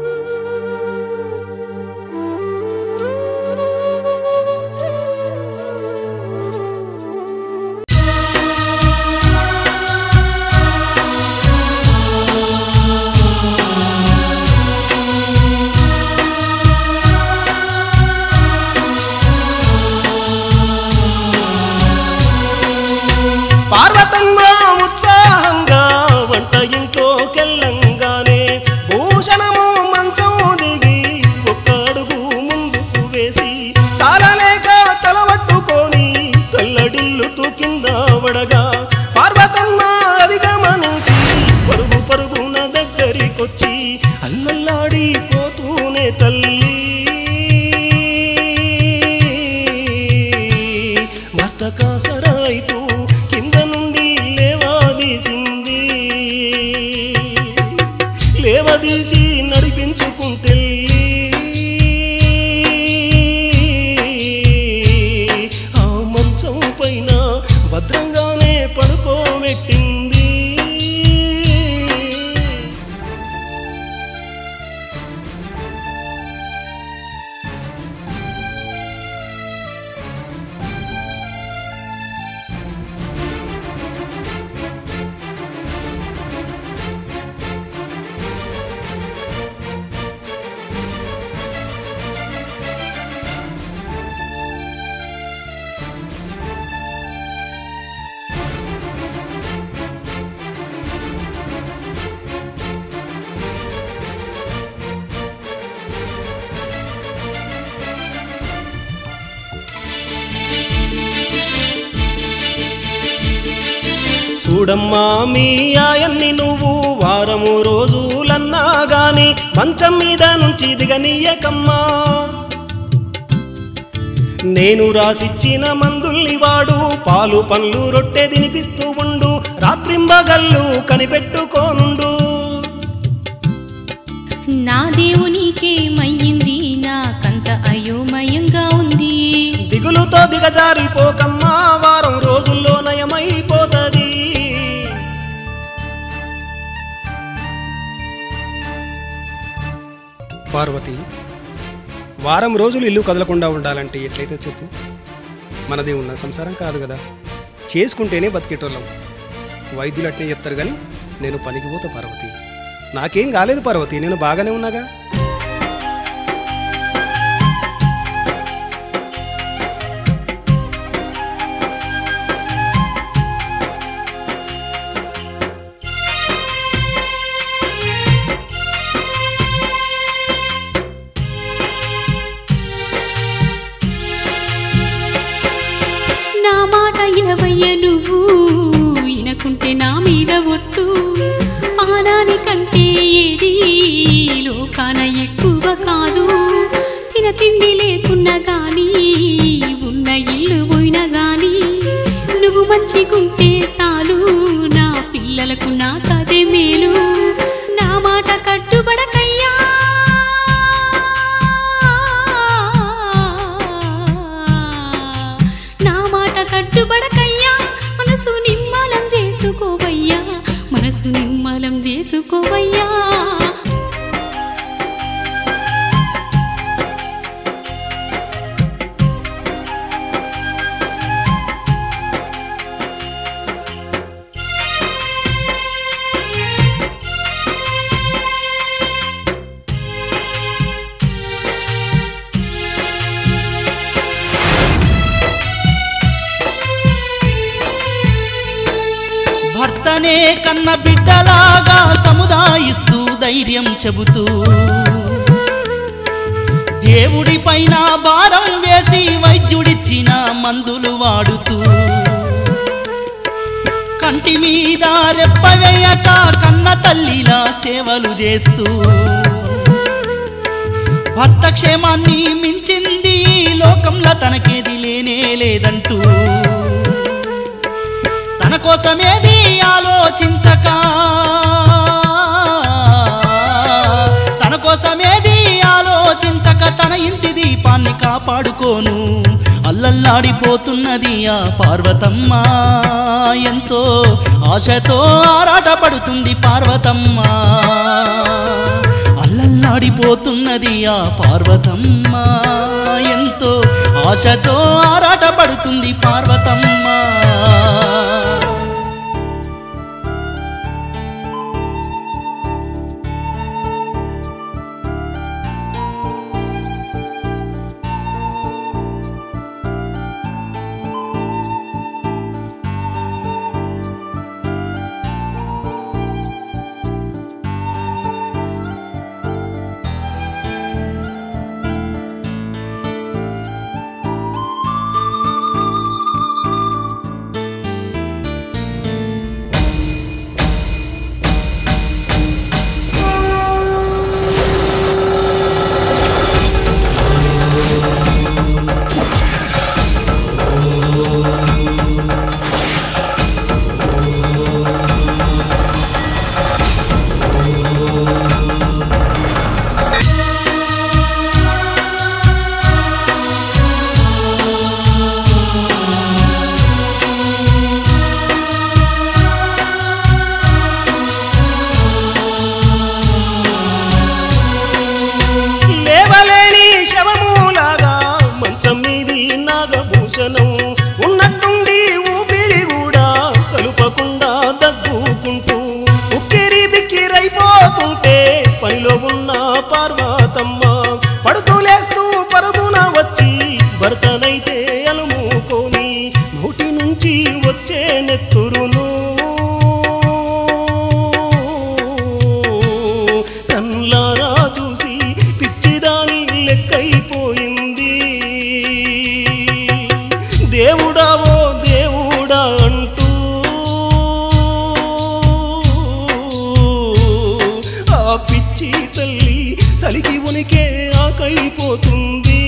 పార్వతమ్మ ఉత్సాహంగా వంట ఇంట్లోకెళ్ళంగానే భూషణము మంచం దిగి ఒక్క అడుగు ముందుకు వేసి తాళలేక తలవట్టుకొని తల్లడిల్లుతూ కింద పడగా పార్వతమ్మ అది గమనించి పరుగు పరుగున దగ్గరికొచ్చి అల్లల్లాడిపోతూనే తల్లి భర్త కాసరాయితూ కింద నుండి లేవాదీసింది లేవదీసి నడిపించుకుంటే ఆ మంచం పైన భద్రంగానే పడుకోబెట్టింది చూడమ్మా మీ ఆయన్ని నువ్వు వారము రోజులన్నా గాని మంచం మీద నుంచి దిగనీయకమ్మా నేను రాసిచ్చిన మందుల్ని వాడు పాలు పండ్లు రొట్టె తినిపిస్తూ ఉండు రాత్రింబగళ్ళు కనిపెట్టుకోనుండు నా దేవునికేమయ్యింది నాకంత అయోమయంగా ఉంది దిగులుతో దిగజారిపోకమ్మా వారం రోజుల్లో నయమైపోతది పార్వతి వారం రోజులు ఇల్లు కదలకుండా ఉండాలంటే ఎట్లయితే చెప్పు మనదే ఉన్న సంసారం కాదు కదా చేసుకుంటేనే బతికేటోళ్ళం వైద్యులు అట్నే చెప్తారు కానీ నేను పనికి పోతా పార్వతి నాకేం కాలేదు పార్వతి నేను బాగానే ఉన్నాగా నా మాట ఇనవయ్య నువ్వు ఇనకుంటే నా మీద ఒట్టు పానాని కంటే ఏది లోకాన ఎక్కువ కాదు తిన తిండి లేకున్నా గాని ఉన్న ఇల్లు పోయినా గాని నువ్వు మంచిగుంటే చాలు నా పిల్లలకు నా కదే మేలు నా మాట కట్టుబడకయ్యా నా మాట కట్టుబడకయ్యా మనసు నిమ్మలం చేసుకోవయ్యా మనసు నిమ్మలం చేసుకోవయ్యా భర్తనే కన్న బిడ్డలాగా సముదాయిస్తూ ధైర్యం చెబుతూ దేవుడి పైన భారం వేసి వైద్యుడిచ్చిన మందులు వాడుతూ కంటి మీద రెప్పవేయక కన్న తల్లిలా సేవలు చేస్తూ భర్త క్షేమాన్ని మించింది ఈ లోకంలో తనకేది లేనే లేదంటూ తన కోసమేది ఆలోచించక తన కోసమేది ఆలోచించక తన ఇంటి దీపాన్ని కాపాడుకోను అల్లల్లాడిపోతున్నది ఆ పార్వతమ్మ ఎంతో ఆశతో ఆరాటపడుతుంది పార్వతమ్మ అల్లల్లాడిపోతున్నది ఆ పార్వతమ్మ ఎంతో ఆశతో ఆరాటపడుతుంది పార్వతమ్మ లేవలేని శవములాగా మంచం మీది నాగభూషణం ఉన్నట్టుండి ఊపిరి కూడా సలుపకుండా దగ్గుకుంటూ ఉక్కిరి బిక్కిరైపోతుంటే పనిలో ఉన్న పార్వతమ్మ పడుతూ లేస్తూ పరుగున వచ్చి భర్తనైతే అలుముకొని నోటి నుంచి వచ్చే నెత్తురును కన్లారా చూసి పిచ్చిదాని లెక్కైపోయింది దేవుడా ఓ దేవుడా అంటూ ఆ పిచ్చి తల్లి సలికి ఉనికే ఆకైపోతుంది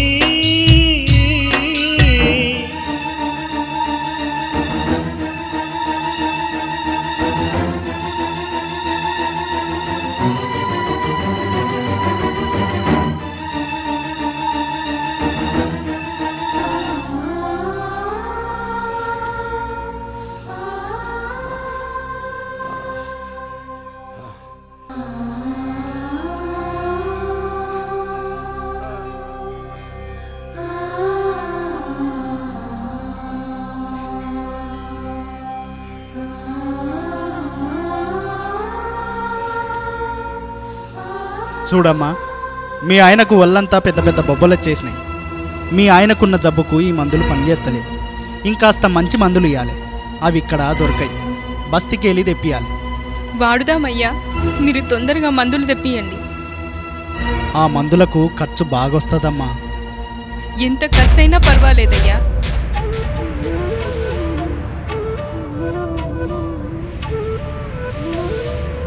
చూడమ్మా మీ ఆయనకు ఒళ్ళంతా పెద్ద పెద్ద బొబ్బలు వచ్చేసినాయి మీ ఆయనకున్న జబ్బుకు ఈ మందులు పనిచేస్తలేవు ఇంకాస్త మంచి మందులు ఇవ్వాలి అవి ఇక్కడ దొరకాయి బస్తీకి వెళ్ళి తెప్పియాలి వాడుదామయ్యా మీరు తొందరగా మందులు తెప్పియండి ఆ మందులకు ఖర్చు బాగొస్తుందమ్మా ఎంత ఖర్చైనా పర్వాలేదయ్యా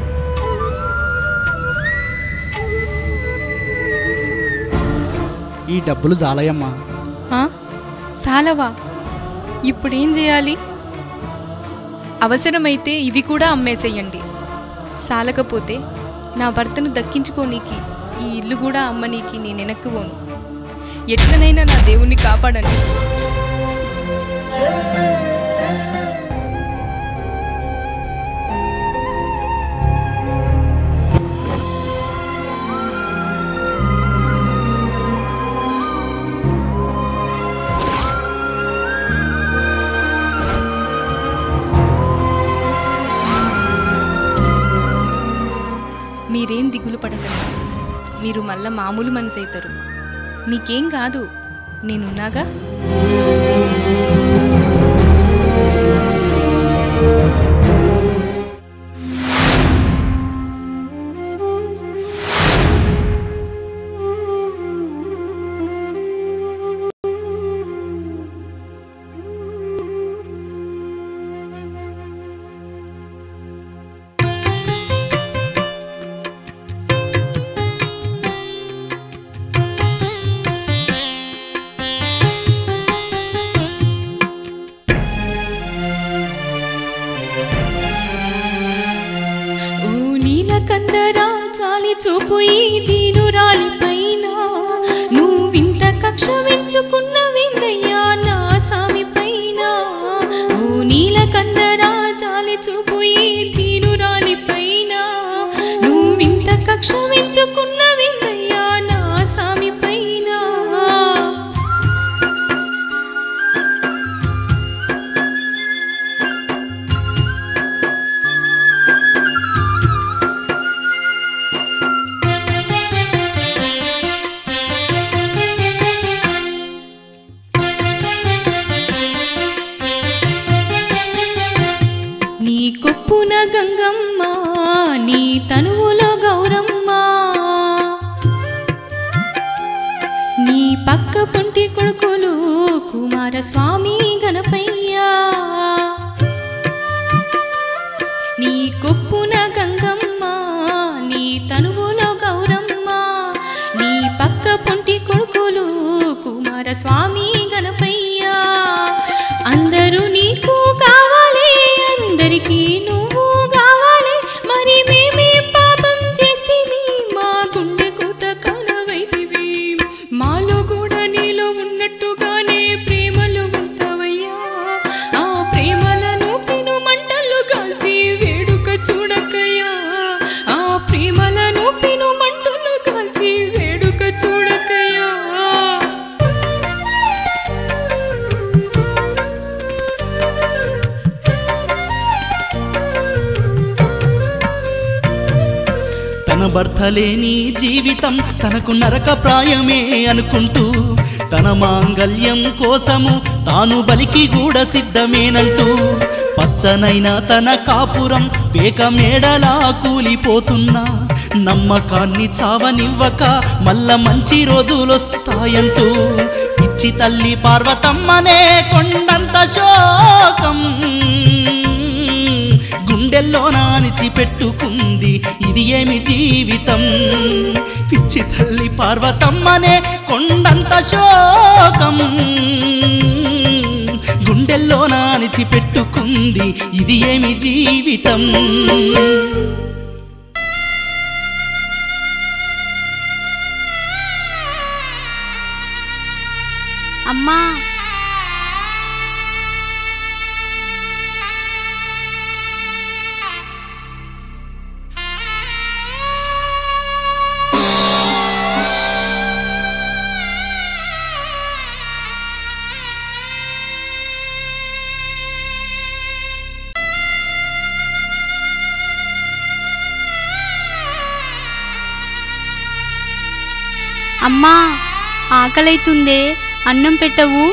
ఈ ఈ డబ్బులు జాలయమ్మా ఆ? సాలవా ఇప్పుడేం చేయాలి అవసరమైతే ఇవి కూడా అమ్మేసేయండి సాలకపోతే నా భర్తను దక్కించుకోనీకి ఈ ఇల్లు కూడా అమ్మనీకి నేను వెనక్కుపోను ఎట్లనైనా నా దేవుణ్ణి కాపాడండి మీరేం దిగులు పడకండి మీరు మళ్ళా మామూలు మనసు అవుతారు మీకేం కాదు నేనున్నాగా ఓ నీలకందరా చాలి చూపు ఈ దీనురాలి పైన నువ్వింత కక్ష వెంచుకున్న విందయ్యా నా సామి పైన ఓ నీలకందరా చాలి చూపు ఈ దీనురాలి పైన నువ్వింత కక్ష వెంచుకున్న విందయ్యా నా సామి పైన నీ కొప్పున గంగమ్మ నీ తనువులో గౌరమ్మ నీ పక్క పొంటి కొడుకులు కుమారస్వామి గణపయ్యా నీ కొప్పున గంగమ్మ నీ తనువులో గౌరమ్మ నీ పక్క పొంటి కొడుకులు కుమారస్వామి గణపయ్యా అందరూ నీకు కావాలి అందరికీ నువ్వు కావాలి మరి మేమేం పాపం చేస్తేవి మా గుండె కూత కానవైతివి మాలో కూడా నీలో ఉన్నట్టుగానే ప్రేమలు ఉంటావయ్యా ఆ ప్రేమలను పెను మంటలు కాల్చి వేడుక చూడకయ్యా ఆ ప్రేమలను పెను మంటలు కాల్చి వేడుక చూడకయ్యా తన భర్త లేని జీవితం తనకు నరక ప్రాయమే అనుకుంటూ తన మాంగల్యం కోసము తాను బలికి కూడా సిద్ధమేనంటూ పచ్చనైన తన కాపురం పేక మేడలా కూలిపోతున్నా నమ్మకాన్ని చావనివ్వక మల్ల మంచి రోజులొస్తాయంటూ పిచ్చి తల్లి పార్వతమ్మనే కొండంత శోకం గుండెల్లో నానిచి పెట్టుకుంది ఇది ఏమి జీవితం పిచ్చి తల్లి పార్వతమ్మనే కొండంత శోకం గుండెల్లో నానిచి పెట్టుకుంది ఇది ఏమి జీవితం అమ్మా అమ్మా ఆకలైతుందే అన్నం పెట్టవు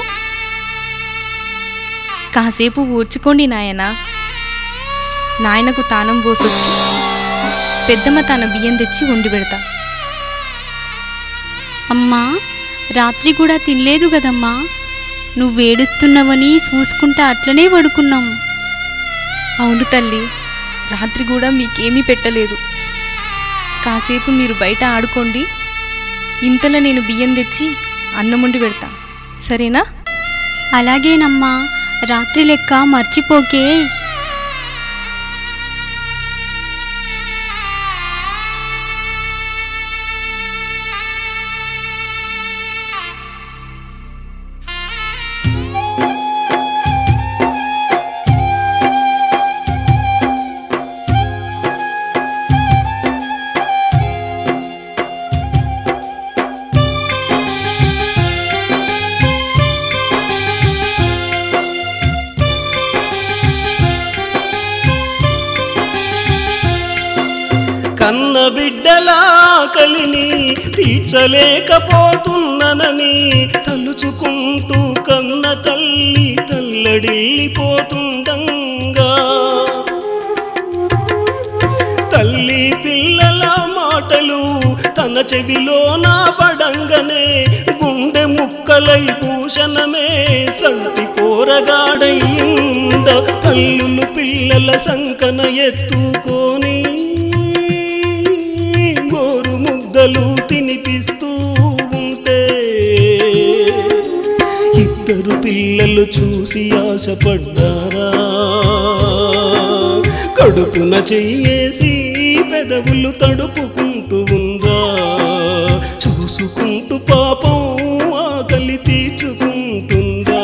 కాసేపు ఊర్చుకోండి నాయనా నాయనకు తానం పోసొచ్చి పెద్దమ్మ తన బియ్యం తెచ్చి వండి పెడతా అమ్మా రాత్రి కూడా తినలేదు కదమ్మా నువ్వేడుస్తున్నావని చూసుకుంటా అట్లనే పడుకున్నాం అవును తల్లి రాత్రి కూడా మీకేమీ పెట్టలేదు కాసేపు మీరు బయట ఆడుకోండి ఇంతలో నేను బియ్యం తెచ్చి అన్నముండి పెడతా సరేనా అలాగేనమ్మా రాత్రి లెక్క మర్చిపోకే కన్న బిడ్డల కలిని తీర్చలేకపోతున్ననని తలుచుకుంటూ కన్న తల్లి తల్లడిల్లిపోతుండంగా తల్లి పిల్లల మాటలు తన చెవిలో నా పడంగనే గుండె ముక్కలై భూషణమే సంతి పోరగాడయ్యిండ తల్లులు పిల్లల సంకన ఎత్తుకొని గోరు ముద్దలు తినిపిస్తూ ఉంటే ఇద్దరు పిల్లలు చూసి ఆశపడ్డారా కడుపున చెయ్యేసి పెదవులు తడుపుకుంటూ ఉందా చూసుకుంటూ పాపం ఆకలి తీర్చుకుంటుందా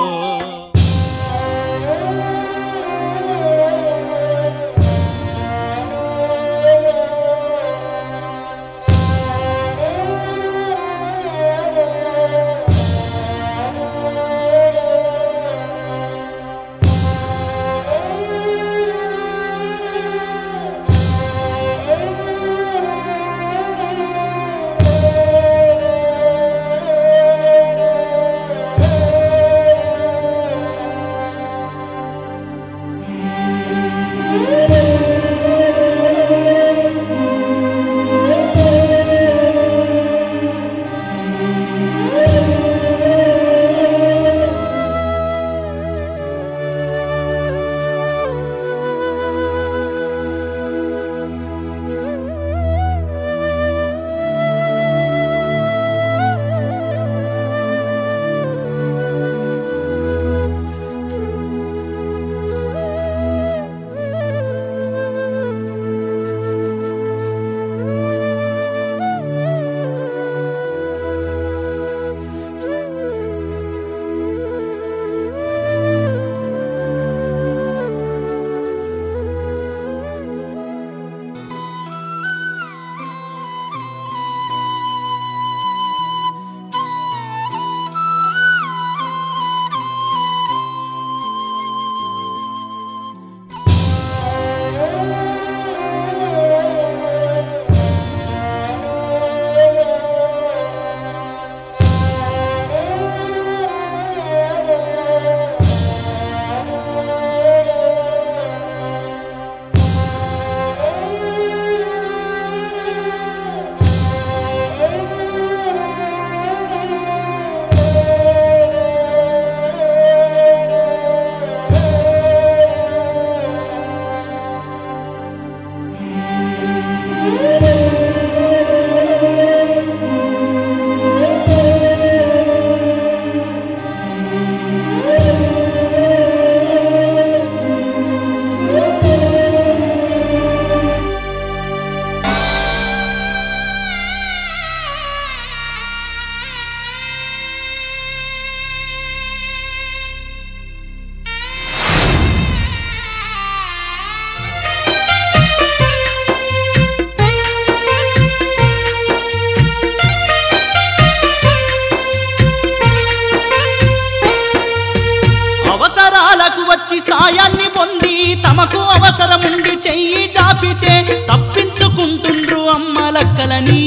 అవసరాలకు వచ్చి సాయాన్ని పొంది తమకు అవసరముండి చెయ్యి చాపితే తప్పించుకుంటుండ్రు అమ్మలక్కలని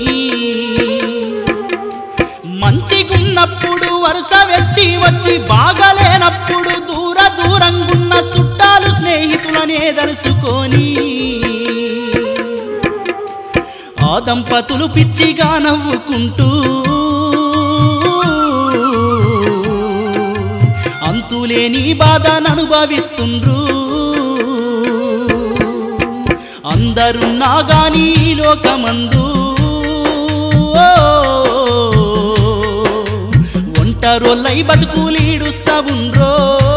మంచిగున్నప్పుడు వరుస వెట్టి వచ్చి బాగలేనప్పుడు దూర దూరంగున్న చుట్టాలు స్నేహితులనే దలుసుకొని ఆ దంపతులు పిచ్చిగా నవ్వుకుంటూ అంతులేని బాధను అనుభవిస్తుండ్రు అందరున్నా గాని ఈ లోకమందు ఓ, సుగరోళ్ళై బతుకులీడుస్తా ఉండ్రో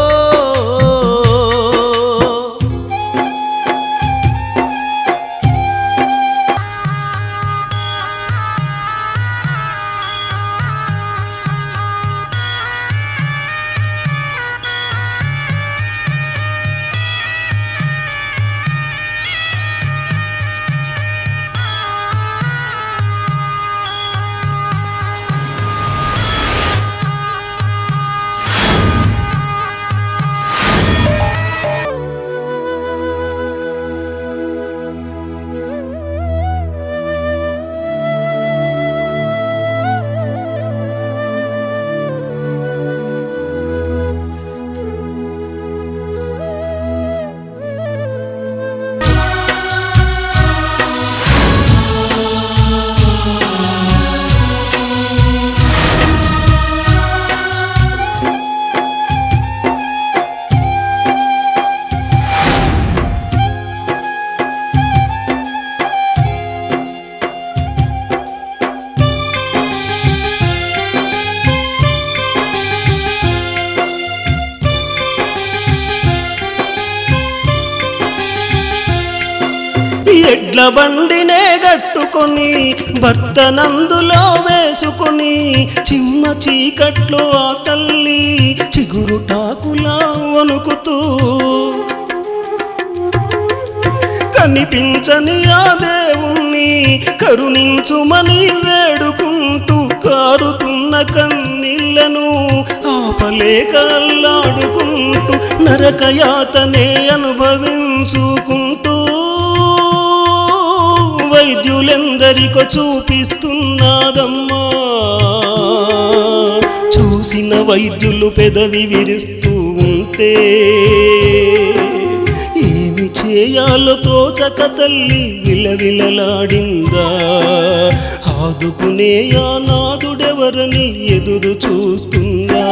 ఎడ్ల బండినే గట్టుకొని భర్త నందులో వేసుకొని చిమ్మ చీకట్లో ఆ తల్లి చిగురుటాకులా వణుకుతూ కనిపించని ఆ దేవుణ్ణి కరుణించుమని వేడుకుంటూ కారుతున్న కన్నీళ్లను ఆపలేక అల్లాడుకుంటూ నరకయాతనే అనుభవించుకుంటూ వైద్యులెందరికో చూపిస్తున్నాదమ్మా చూసిన వైద్యులు పెదవి విరుస్తూ ఉంటే ఏమి చేయాలో తోచక తల్లి విలవిలలాడిందా ఆదుకునే ఆ నాదుడెవరని ఎదురు చూస్తుందా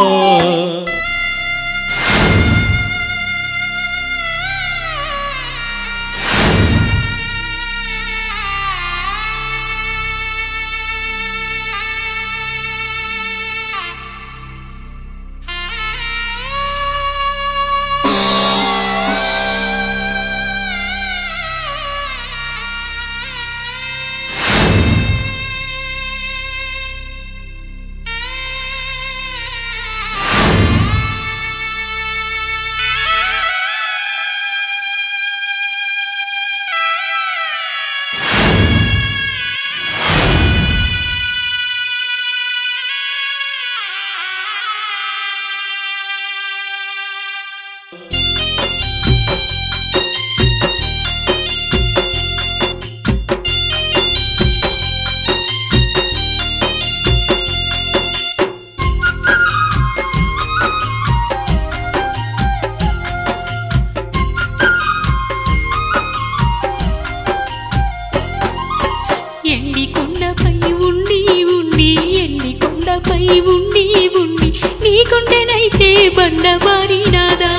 ఎండి కొండపై ఉండి ఉండి ఎండి కొండపై ఉండి ఉండి నీ కొండనైతే బండబారినాదా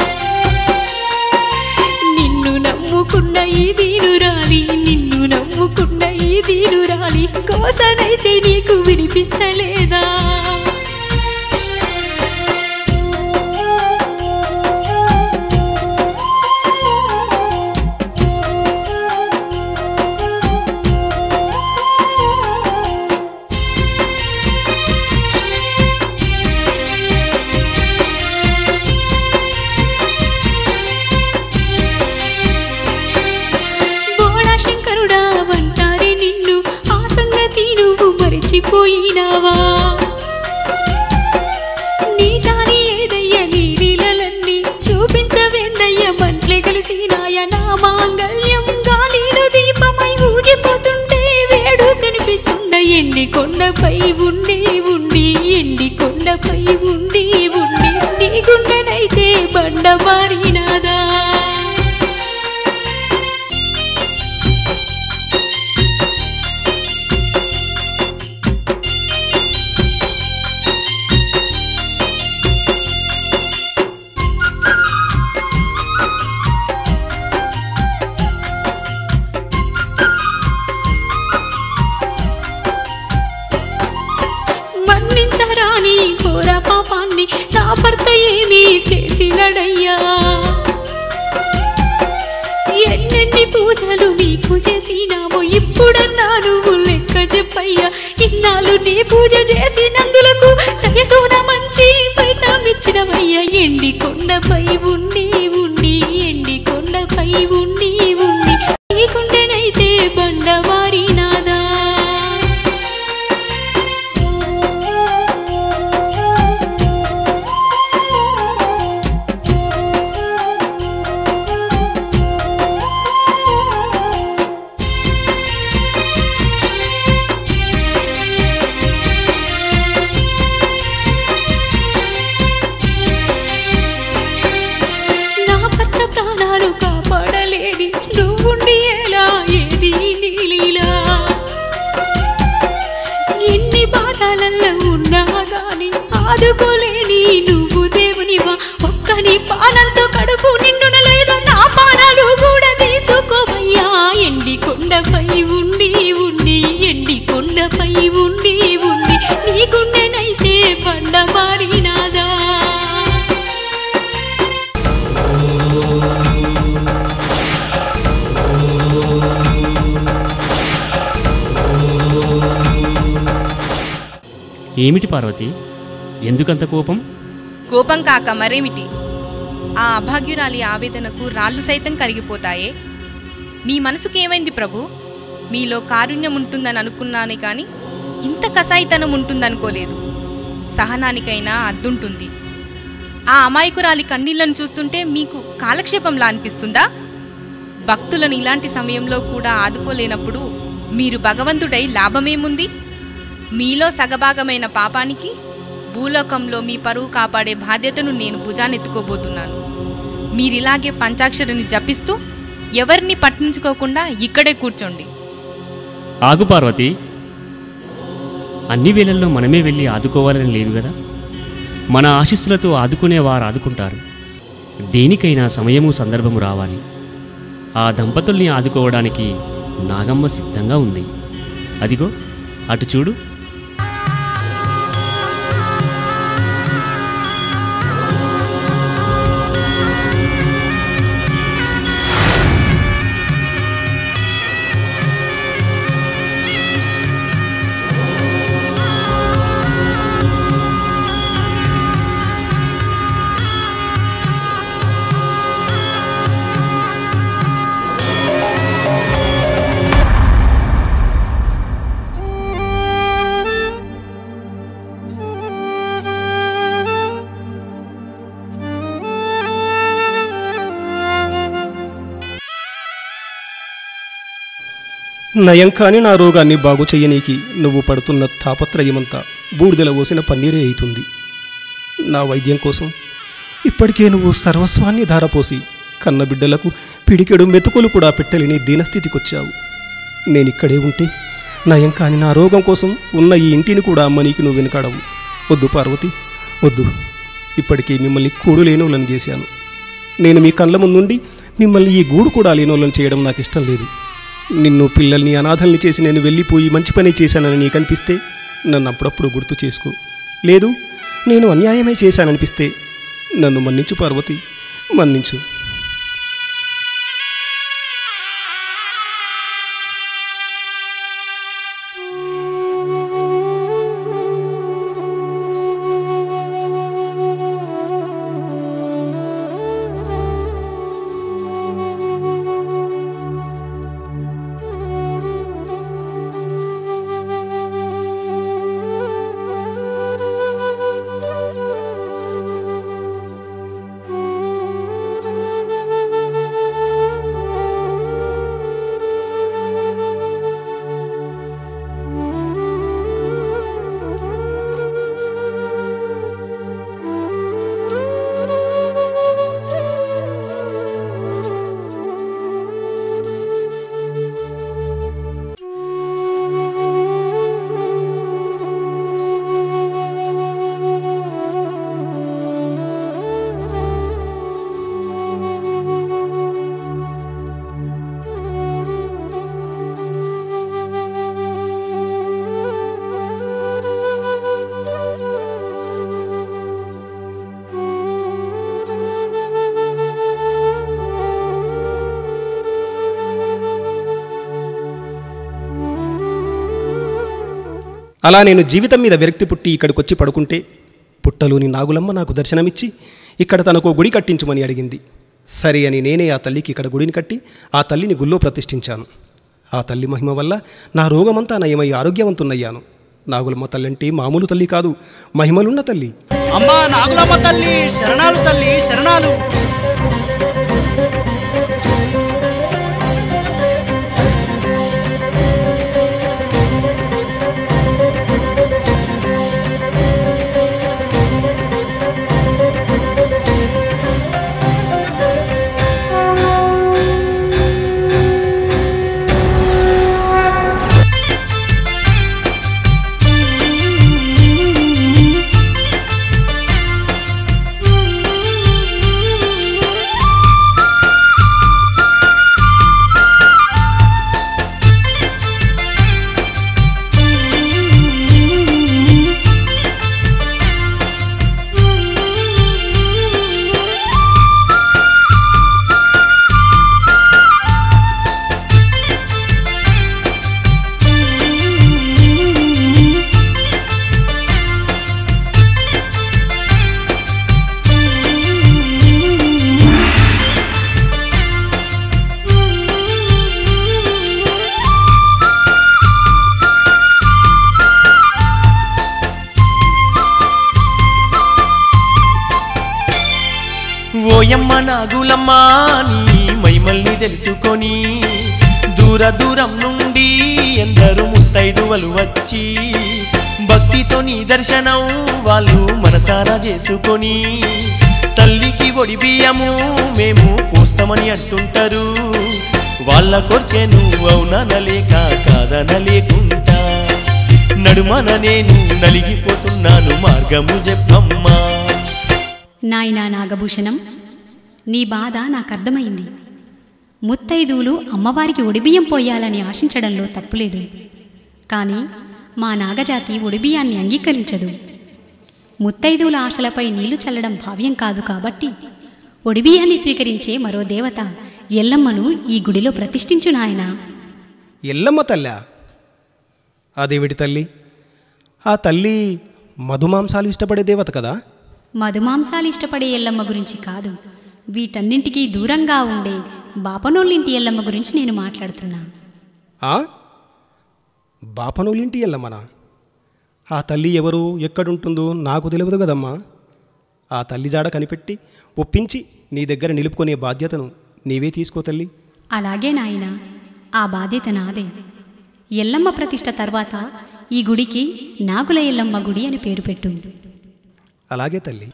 నిన్ను నమ్ముకున్న ఈ దీనురాలి నిన్ను నమ్ముకున్న ఈ దీనురాలి కోసనైతే నీకు వినిపిస్తలేదా బోడా శంకరుడా వంటారే నిన్ను ఆ సంగతి నువ్వు మరిచిపోయినావా నీ జారి ఏదయ్య నీ లీలలన్నీ చూపించవేందయ్య మంట్లే కలిసినాయ నా మాంగళ్యం గాలిలో దీపమై ఊగిపోతుంటే వేడు కనిపిస్తుండ ఎండి కొండపై ఉండి ఉండి ఎండి కొండపై ఉండి ఉండి నీ గుండెనైతే బండ మారినాదా మన్నించరాని ఓ చెప్పయ్యా ఇన్నాళ్ళు నీ పూజ చేసినందులకు దయతోన మంచి ఫలితం ఇచ్చినవయ్యా ఎండి కొండపై ఉండి ఉండి ఎండి కొండపై ఉండి ఉండి నీ గుండెనైతే బండవారి నాదా నా భర్త ప్రాణాలు కాపాడలేని నువ్వుండి ఎలా ఏది నీలీలా ఎన్ని బాధలలో ఉన్నా గాని ఆదుకోలేని నువ్వు దేవునివా ఒక్కని పానంతో కడుపు నిండున లేదు నా పానాలు కూడా తీసుకోవయ్యా ఎండి కొండపై ఉండి ఉండి ఎండి కొండపై ఉండి ఉండి నీ గుండెనైతే పండ మారినాదా ఏమిటి పార్వతి ఎందుకంత కోపం కోపం కాక మరేమిటి ఆ అభాగ్యురాలి ఆవేదనకు రాళ్ళు సైతం కరిగిపోతాయే మీ మనసుకి ఏమైంది ప్రభు మీలో కారుణ్యం ఉంటుందని అనుకున్నానే కానీ ఇంత కసాయితనం ఉంటుందనుకోలేదు సహనానికైనా అద్దుంటుంది ఆ అమాయకురాలి కన్నీళ్లను చూస్తుంటే మీకు కాలక్షేపంలా అనిపిస్తుందా భక్తులను ఇలాంటి సమయంలో కూడా ఆదుకోలేనప్పుడు మీరు భగవంతుడై లాభమేముంది మీలో సగభాగమైన పాపానికి భూలోకంలో మీ పరువు కాపాడే బాధ్యతను నేను భుజానెత్తుకోబోతున్నాను మీరిలాగే పంచాక్షరిని జపిస్తూ ఎవరిని పట్టించుకోకుండా ఇక్కడే కూర్చోండి ఆగు పార్వతి అన్ని వేళల్లో మనమే వెళ్ళి ఆదుకోవాలని లేదు కదా మన ఆశీస్సులతో ఆదుకునే వారు ఆదుకుంటారు దేనికైనా సమయము సందర్భము రావాలి ఆ దంపతుల్ని ఆదుకోవడానికి నాగమ్మ సిద్ధంగా ఉంది అదిగో అటు చూడు నయం కాని నా రోగాన్ని బాగు చెయ్యనీకి నువ్వు పడుతున్న తాపత్రయమంతా బూడిదల పోసిన పన్నీరే అవుతుంది నా వైద్యం కోసం ఇప్పటికే నువ్వు సర్వస్వాన్ని ధారపోసి కన్న బిడ్డలకు పిడికెడు మెతుకులు కూడా పెట్టలేని దీనస్థితికొచ్చావు నేనిక్కడే ఉంటే నయం కాని నా రోగం కోసం ఉన్న ఈ ఇంటిని కూడా అమ్మనీకి నువ్వు వెనుకాడవు వద్దు పార్వతి వద్దు ఇప్పటికీ మిమ్మల్ని కూడు లేనోళ్ళని చేశాను నేను మీ కళ్ళ ముందుండి మిమ్మల్ని ఈ గూడు కూడా లేనోళ్ళని చేయడం నాకు ఇష్టం లేదు నిన్ను పిల్లల్ని అనాథల్ని చేసి నేను వెళ్ళిపోయి మంచి పని చేశానని నీకు అనిపిస్తే నన్ను అప్పుడప్పుడు గుర్తు చేసుకో లేదు నేను అన్యాయమే చేశాననిపిస్తే నన్ను మన్నించు పార్వతి మన్నించు అలా నేను జీవితం మీద విరక్తి పుట్టి ఇక్కడికొచ్చి పడుకుంటే పుట్టలోని నాగులమ్మ నాకు దర్శనమిచ్చి ఇక్కడ తనకు గుడి కట్టించమని అడిగింది సరే అని నేనే ఆ తల్లికి ఇక్కడ గుడిని కట్టి ఆ తల్లిని గుళ్ళో ప్రతిష్ఠించాను ఆ తల్లి మహిమ వల్ల నా రోగమంతా నయమై ఆరోగ్యవంతున్నయ్యాను నాగులమ్మ తల్లి అంటే మామూలు తల్లి కాదు మహిమలున్న తల్లి అమ్మా నాగులమ్మ తల్లి శరణాలు తల్లి శరణాలు ఓయమ్మ నాగులమ్మ నీ మైమల్ని తెలుసుకొని దూర దూరం నుండి ఎందరు ముత్తైదువలు వచ్చి భక్తితో నీ దర్శనం వాళ్ళు మనసారా చేసుకొని తల్లికి ఒడి బియ్యము మేము పోస్తామని అంటుంటారు వాళ్ళ కొర్కె నువ్వు అవుననలేక కాదనలేకుంటా నడుమన నేను నలిగిపోతున్నాను మార్గము చెప్పమ్మా నాయనా నాగభూషణం నీ బాధ నాకర్థమైంది ముత్తైదువులు అమ్మవారికి ఒడిబియ్యం పోయాలని ఆశించడంలో తప్పులేదు కానీ మా నాగజాతి ఒడిబియ్యాన్ని అంగీకరించదు ముత్తైదువుల ఆశలపై నీళ్లు చల్లడం భావ్యం కాదు కాబట్టి ఒడిబియ్యాన్ని స్వీకరించే మరో దేవత ఎల్లమ్మను ఈ గుడిలో ప్రతిష్ఠించు నాయనా ఎల్లమ్మ తల్లా అదేమిటి తల్లి ఆ తల్లి మధుమాంసాలు ఇష్టపడే దేవత కదా మధుమాంసాలు ఇష్టపడే ఎల్లమ్మ గురించి కాదు వీటన్నింటికీ దూరంగా ఉండే బాపనోళ్ళింటి ఎల్లమ్మ గురించి నేను మాట్లాడుతున్నా ఆ బాపనోలింటి ఎల్లమ్మనా ఆ తల్లి ఎవరు ఎక్కడుంటుందో నాకు తెలియదు కదమ్మా ఆ తల్లి జాడ కనిపెట్టి ఒప్పించి నీ దగ్గర నిలుపుకునే బాధ్యతను నీవే తీసుకో తల్లి అలాగే నాయన ఆ బాధ్యత నాదే ఎల్లమ్మ ప్రతిష్ట తర్వాత ఈ గుడికి నాగుల ఎల్లమ్మ గుడి అని పేరు పెట్టు అలాగే తల్లి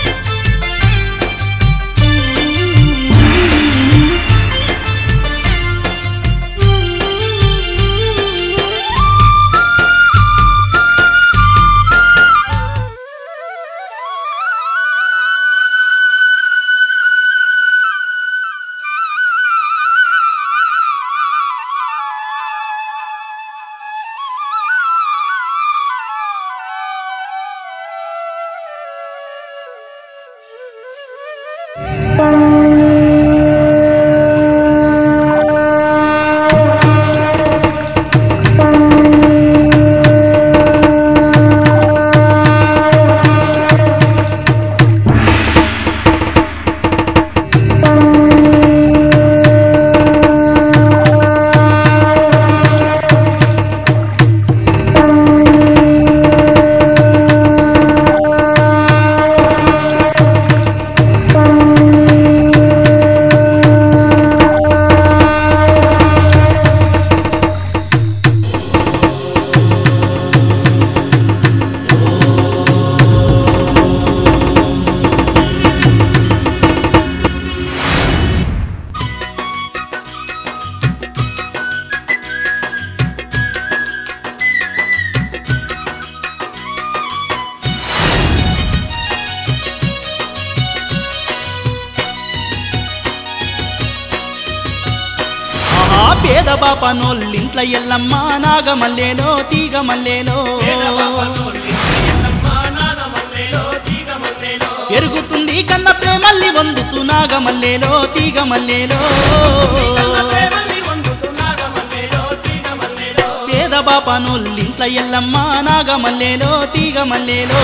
ఆహా పేద బాపనోళ్ళింట్ల ఎల్లమ్మ నాగమల్లేలో తీగ మల్లేలో ఎరుగుతుంది కన్న ప్రేమల్లి వందుతూ నాగమల్లేలో తీగ మల్లేలో పేద బాప బాపనోళ్ళింట్ల ఎల్లమ్మ నాగమల్లేలో తీగ మల్లేలో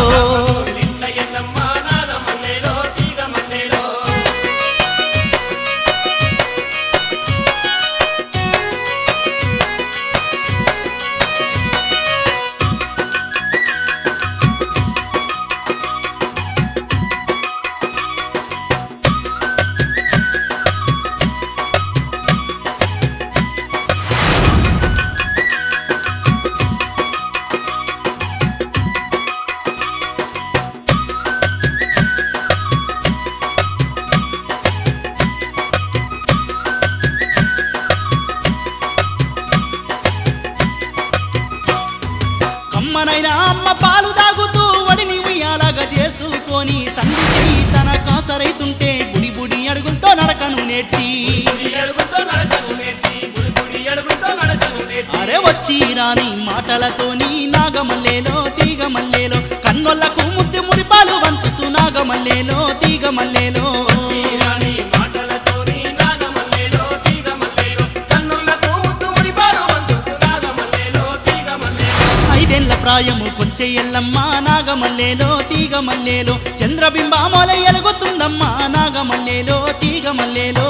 కమ్మనైనా అమ్మ పాలు తాగుతూ వడిని ఉయ్యాలగా చేసుకొని తండ్రి చెయ్యి తన కాసరైతుంటే బుడి బుడి అడుగులతో నడకను నేర్చి అరే వచ్చి రాని మాటలతోని నాగమల్లేలో తీగ మల్లేలో కన్నొల్లకు ముద్దు మురిపాలు వంచుతూ నాగమల్లేలో తీగ మల్లేలో ఐదేళ్ల ప్రాయము కొంచె ఎల్లమ్మ నాగమల్లేలో తీగ మల్లేలో చంద్రబింబామోల ఎలుగుతుందమ్మా నాగమల్లేలో తీగ మల్లేలో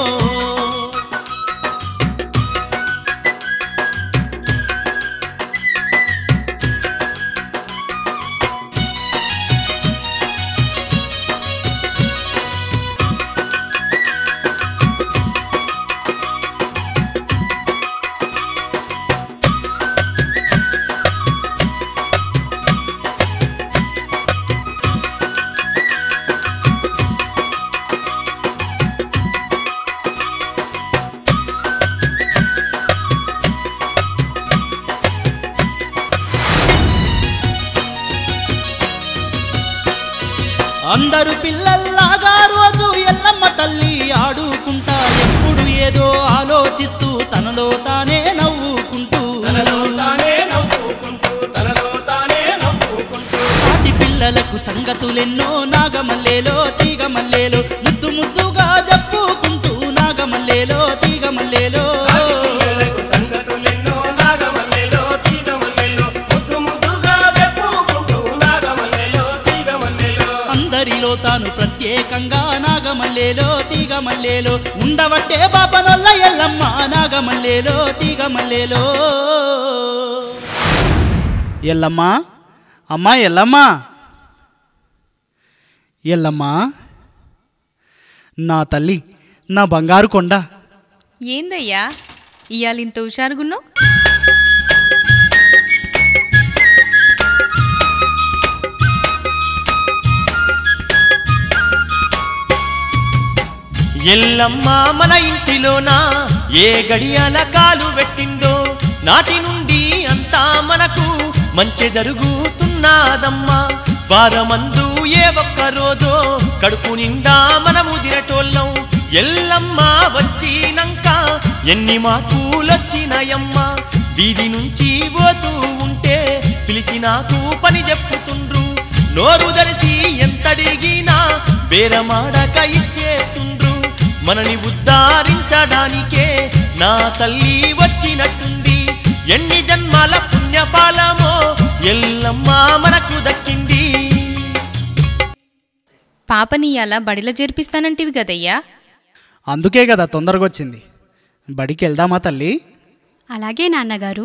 అందరు పిల్లల్లాగా రోజు ఎల్లమ్మ తల్లి ఆడుకుంటా ఎప్పుడు ఏదో ఆలోచిస్తూ తనలో తానే నవ్వుకుంటూ సాటి పిల్లలకు సంగతులెన్నో నాగమల్లేలో తీగ మల్లేలో ముద్దు ముద్దుగా చెప్పుకుంటూ నాగమల్లేలో తీగ మల్లేలో అందరిలో తాను ప్రత్యేకంగా నాగమల్లేలో తీగ మల్లేలో ఉండవట్టే పాపనొల్ల ఎల్లమ్మ నాగమల్లేలో తీగ మల్లేలో ఎల్లమ్మ అమ్మా ఎల్లమ్మ ఎల్లమ్మ నా తల్లి నా బంగారు కొండ ఏందయ్యా ఇవాళ ఇంత హుషారుగున్నావు ఎల్లమ్మ మన ఇంటిలోన ఏ గడియాల కాలు పెట్టిందో నాటి నుండి అంతా మనకు మంచి జరుగుతున్నదమ్మా వారమందు ఏ ఒక్క రోజో కడుపు నిండా మనము దిరటోళ్ళం ఎల్లమ్మ వచ్చినంక ఎన్ని మాటలొచ్చినాయమ్మా వీధి నుంచి పోతూ ఉంటే పిలిచి నాకు పని చెప్పుతుండ్రు నోరు దరిసి ఎంతడిగినా బేరమాడక ఇచ్చేస్తుండ్రు మనని ఉద్ధరించడానికే నా తల్లి వచ్చినట్టుంది ఎన్ని జన్మాల పుణ్యఫలమో ఎల్లమ్మ మనకు దక్కింది పాపని ఇవాళ బడిలో చేర్పిస్తానంటివి కదయ్యా అందుకే కదా తొందరగా వచ్చింది బడికి వెళ్దామా తల్లి అలాగే నాన్నగారు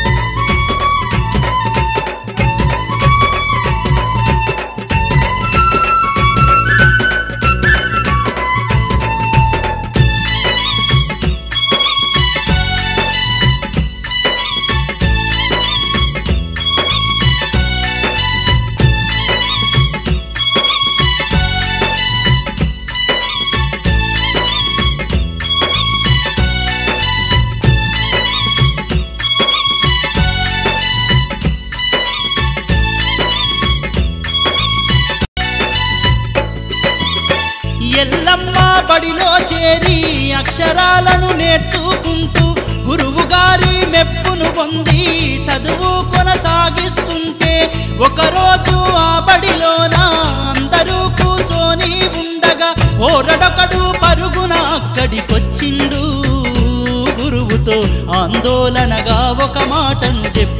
ఎల్లమ్మ బడిలో చేరి అక్షరాలను నేర్చుకుంటూ గురువు గారి మెప్పును పొంది చదువు కొనసాగిస్తుంటే ఒకరోజు ఆ బడిలోన అందరూ కూసోని ఉండగా ఓరడొకడు పరుగున అక్కడికొచ్చిండు గురువుతో ఆందోళనగా ఒక మాటను చెప్పి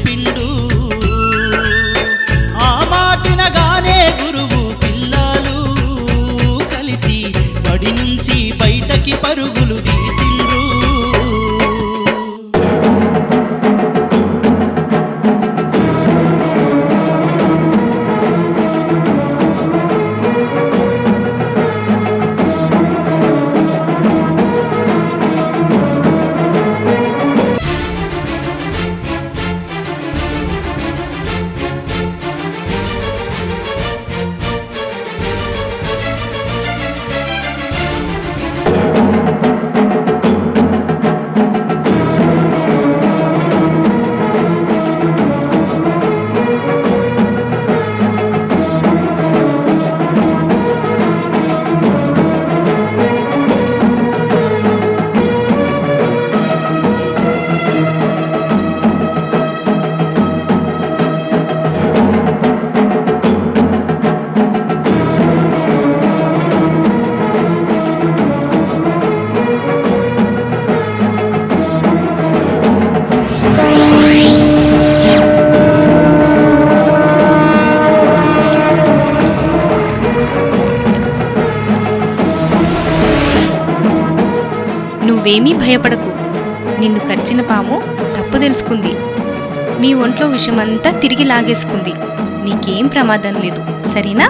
పరుగులు తీసిండ్రు నువ్వేమీ భయపడకు నిన్ను కరిచిన పాము తప్పు తెలుసుకుంది నీ ఒంట్లో విషమంతా తిరిగి లాగేసుకుంది నీకేం ప్రమాదం లేదు సరేనా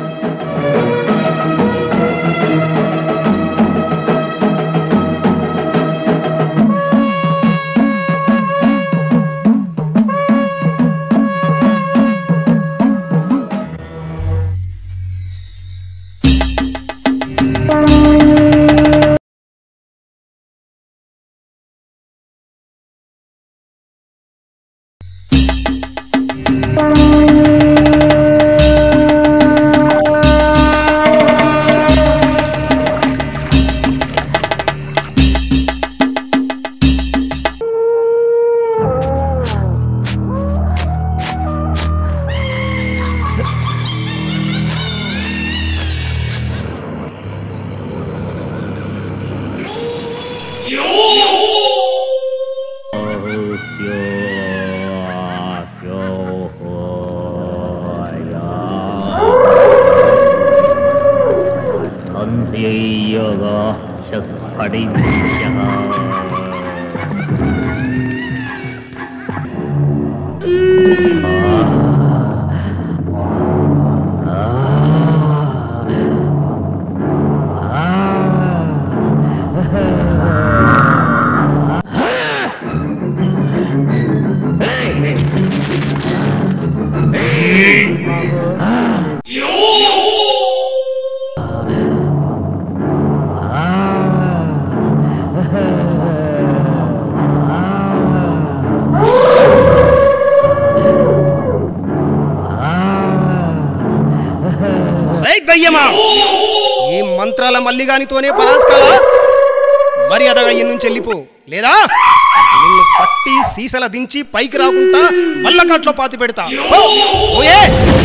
సై దయ్యమా ఈ మంత్రాల మల్లిగానితోనే పరాస్కాలా మరి అదగా నుంచి వెళ్ళిపో లేదా నిన్ను పట్టి సీసల దించి పైకి రాకుండా మల్లకట్లో పాతి పెడతా ఓ, ఓయే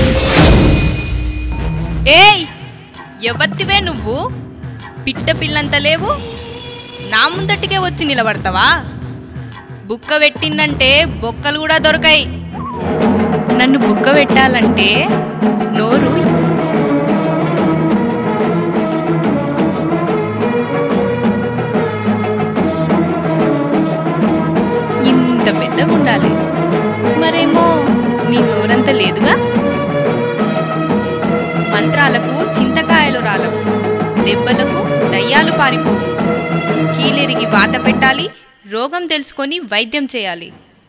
ఏయ్ ఎవత్తివే నువ్వు పిట్ట పిల్లంత లేవు నా ముందటికే వచ్చి నిలబడతావా బుక్క పెట్టిందంటే బొక్కలు కూడా దొరకాయి నన్ను బుక్క పెట్టాలంటే నోరు ఇంత పెద్దగా ఉండాలి మరేమో నీ నోరంత లేదుగా మంత్రాలకు చింతకాయలు రాలవు దెబ్బలకు దయ్యాలు పారిపోవు కీలెరిగి వాత పెట్టాలి రోగం తెలుసుకొని వైద్యం చేయాలి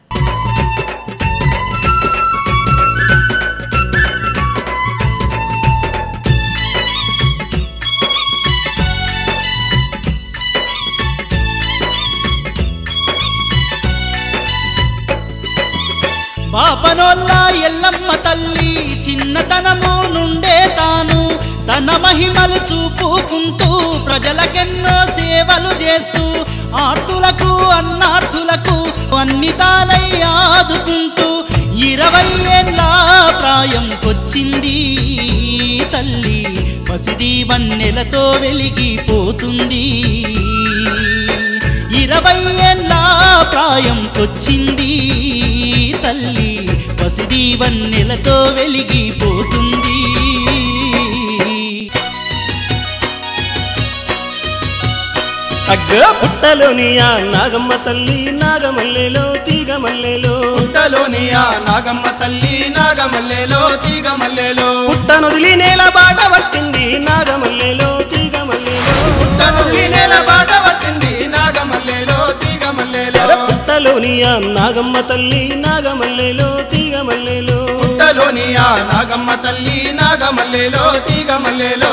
పాపనోళ్ళ ఎల్లమ్మ తల్లి చిన్నతనము నుండే తాను తన మహిమలు చూపుకుంటూ ప్రజలకెన్నో సేవలు చేస్తూ ఆర్తులకు అన్నార్థులకు అన్ని తానై ఆదుకుంటూ ఇరవై ఏళ్ళ ప్రాయంకొచ్చింది తల్లి పసిడి వన్నెలతో వెలిగిపోతుంది ఇరవై ఏళ్ళ ప్రాయంకొచ్చింది తల్లి పసిడి వన్నెలతో వెలిగిపోతుంది అగ్గ పుట్టలోని ఆ నాగమ్మ తల్లి నాగమల్లెలో తీగ మల్లెలో పుట్టలోని ఆ నాగమ్మ తల్లి నాగమల్లెలో తీగ మల్లెలో పుట్టనొదిలి నేల బాట పట్టింది నాగమల్లెలో తీగ మల్లెలో పుట్టనుది నేల బాట పట్టింది నాగమల్లెలో తీగ మల్లెలో అర పుట్టలోని ఆ నాగమ్మ తల్లి నాగమల్లెలో తీగ మల్లెలో పుట్టలోని ఆ నాగమ్మ తల్లి నాగమల్లెలో తీగ మల్లెలో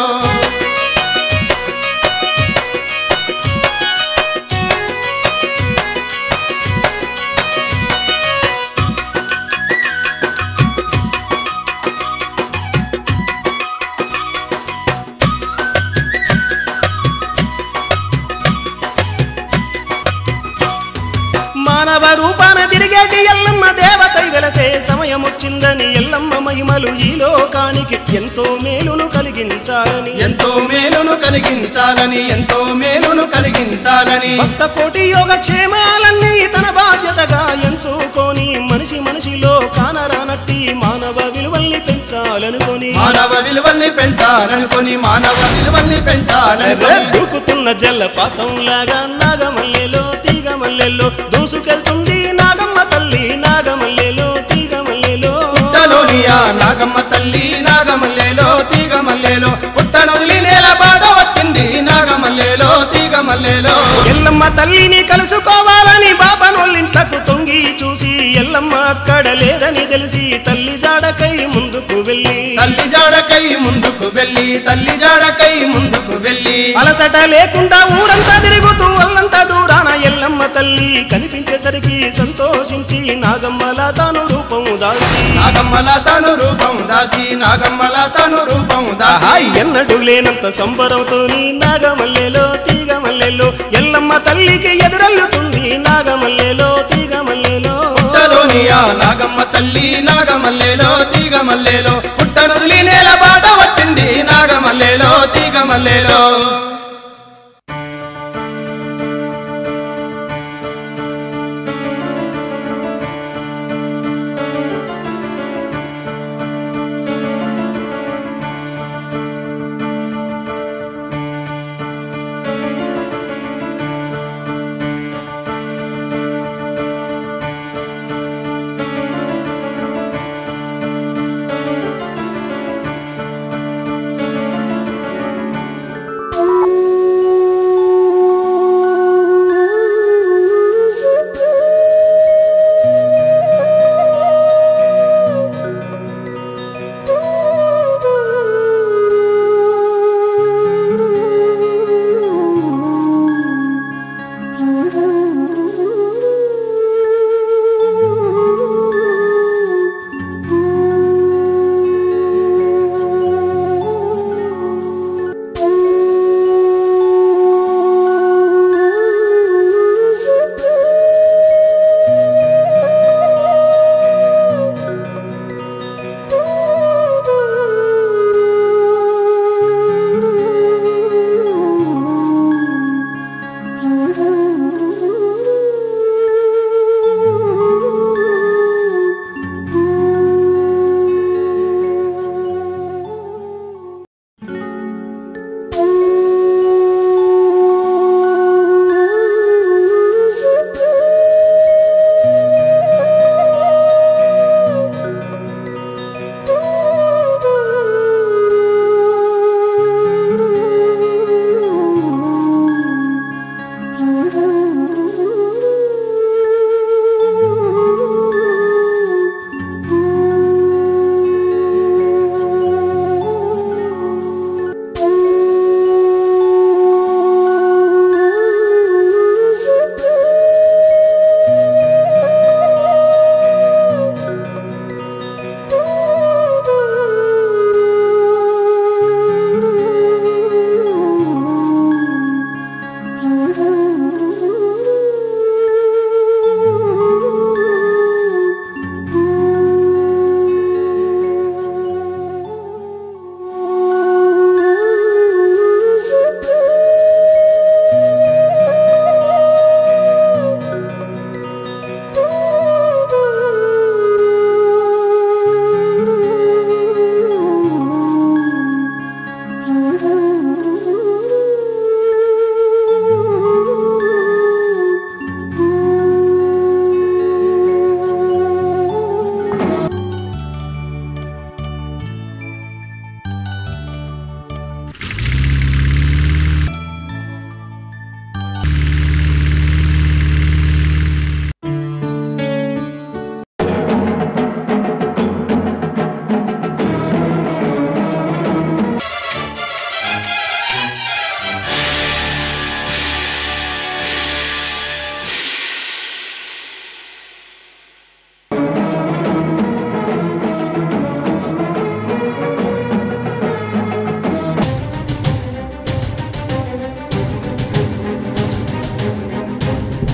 మానవ రూపాన తిరిగేటి ఎల్లమ్మ దేవతై వెలసే సమయం వచ్చిందని ఎల్లమ్మ మహిమలు ఈ లోకానికి ఎంతో మేలును కలిగించాలని ఎంతో మేలును కలిగించాలని ఎంతో మేలును కలిగించాలని భక్త కోటి యోగ క్షేమాలన్నీ తన బాధ్యతగా ఎంచుకొని మనిషి మనిషిలో కానరానట్టి మానవ విలువల్ని పెంచాలనుకొని మానవ విలువల్ని పెంచాలనుకొని మానవ విలువల్ని పెంచాలనుకొని దూకుతున్న జల్లపాతం లాగా నాగమల్లెలో తీగ మల్లెలో దూసుకెళ్తుంది నాగమ్మ తల్లి నాగమల్లెలో తీగ మల్లెలో పుట్టలోని ఆ నాగమ్మ తల్లి నాగమల్లెలో తీగ మల్లెలో పుట్టనొదిలి నేల బాట పట్టింది నాగమల్లెలో తీగ మల్లెలో ఎల్లమ్మ తల్లిని కలుసుకోవాలని బాపనోళ్ళింట్లకు తొంగి చూసి ఎల్లమ్మ అక్కడ లేదని తెలిసి తల్లి జాడకై ముందుకు వెళ్ళి తల్లి జాడకై ముందుకు వెళ్ళి తల్లి జాడకై ముందుకు వెళ్ళి అలసట లేకుండా ఊరంతా తిరుగుతూ అల్లంతా దూరాన ఎల్లమ్మ తల్లి కనిపించేసరికి సంతోషించి నాగమ్మల తాను రూపం దాల్చి నాగమ్మల తాను రూపం దాచి నాగమ్మల తాను రూపం దాచి హాయ్ ఎన్నడూ లేనంత సంబరంతోని నాగమల్లెలో తీగ మల్లెలో ఎల్లమ్మ తల్లికి ఎదురల్లుతుంది నాగమల్లెలో తీగ మల్లెలో పుట్టలోని ఆ నాగమ్మ తల్లి నాగమల్లెలో తీగ మల్లెలో పుట్టనొదిలి నేల బాట పట్టింది నాగమల్లెలో తీగ మల్లెలో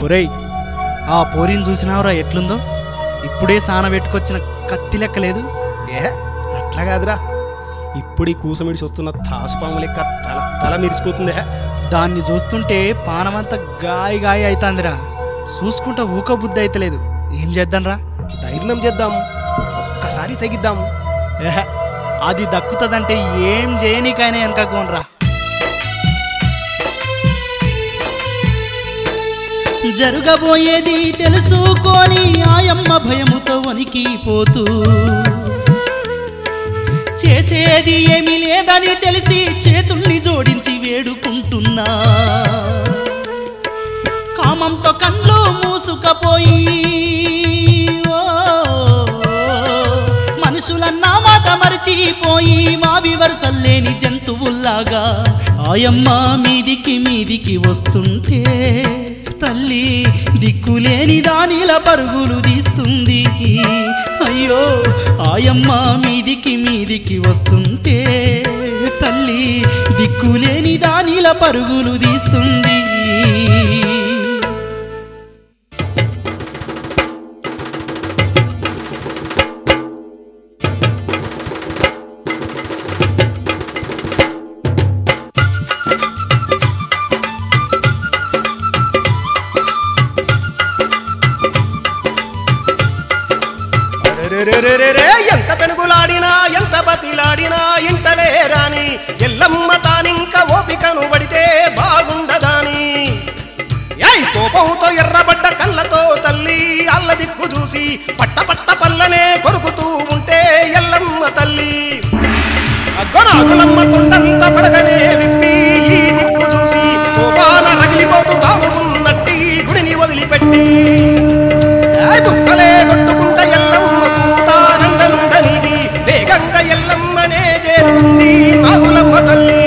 ఒరేయ్ ఆ పోరిని చూసినావురా ఎట్లుందో ఇప్పుడే సాన పెట్టుకొచ్చిన కత్తి లెక్క లేదు ఏ అట్లా కాదురా ఇప్పుడు ఈ కూసమిడిసి వస్తున్న తాసుపాము లెక్క తల తల మెరిసిపోతుందే దాన్ని చూస్తుంటే పానమంతా గాయ గాయ అవుతాందిరా చూసుకుంటా ఊక బుద్ధి అయితలేదు ఏం చేద్దాంరా ధైర్యం చేద్దాం ఒక్కసారి తెగిద్దాం ఏహ, అది దక్కుతుందంటే ఏం చేయనీకైనా వెనకపోనరా జరగబోయేది తెలుసుకోని ఆయమ్మ భయముతో వణికిపోతూ చేసేది ఏమీ లేదని తెలిసి చేతుల్ని జోడించి వేడుకుంటున్నా కామంతో కళ్ళు మూసుకపోయి ఓ, మనుషులన్న మాట మరిచిపోయి మావి వరుసల్లేని జంతువుల్లాగా ఆయమ్మ మీదికి మీదికి వస్తుంటే తల్లి దిక్కులేని దానిల పరుగులు తీస్తుంది అయ్యో ఆయమ్మ మీదికి మీదికి వస్తుంటే తల్లి దిక్కులేని దానిల పరుగులు తీస్తుంది రెరెరెరెరెరె, ఎంత పెనుగులాడినా ఎంత బతిలాడినా ఇంటలే రాని ఎల్లమ్మ తానింక ఓపికను పడితే బాగుండదాని ఏయ్ కోపంతో ఎర్రబడ్డ కళ్ళతో తల్లి అల్ల దిక్కు చూసి పట్ట పట్ట పల్లనే కొరుకుతూ ఉంటే ఎల్లమ్మ తల్లి అగ్గొనాగులమ్మ తుండంత పడగనే విప్పి ఈ దిక్కు చూసి కోపాన రగిలిపోతూ తాము ఉన్నట్టి గుడిని వదిలిపెట్టి ఏయ్ బుక్కలే కొట్టుకుంట ఎల్లమ్మ కూతానందనుండనిగి వేగంగా ఎల్లమ్మనే చేరుకుంది నాగులమ్మ తల్లి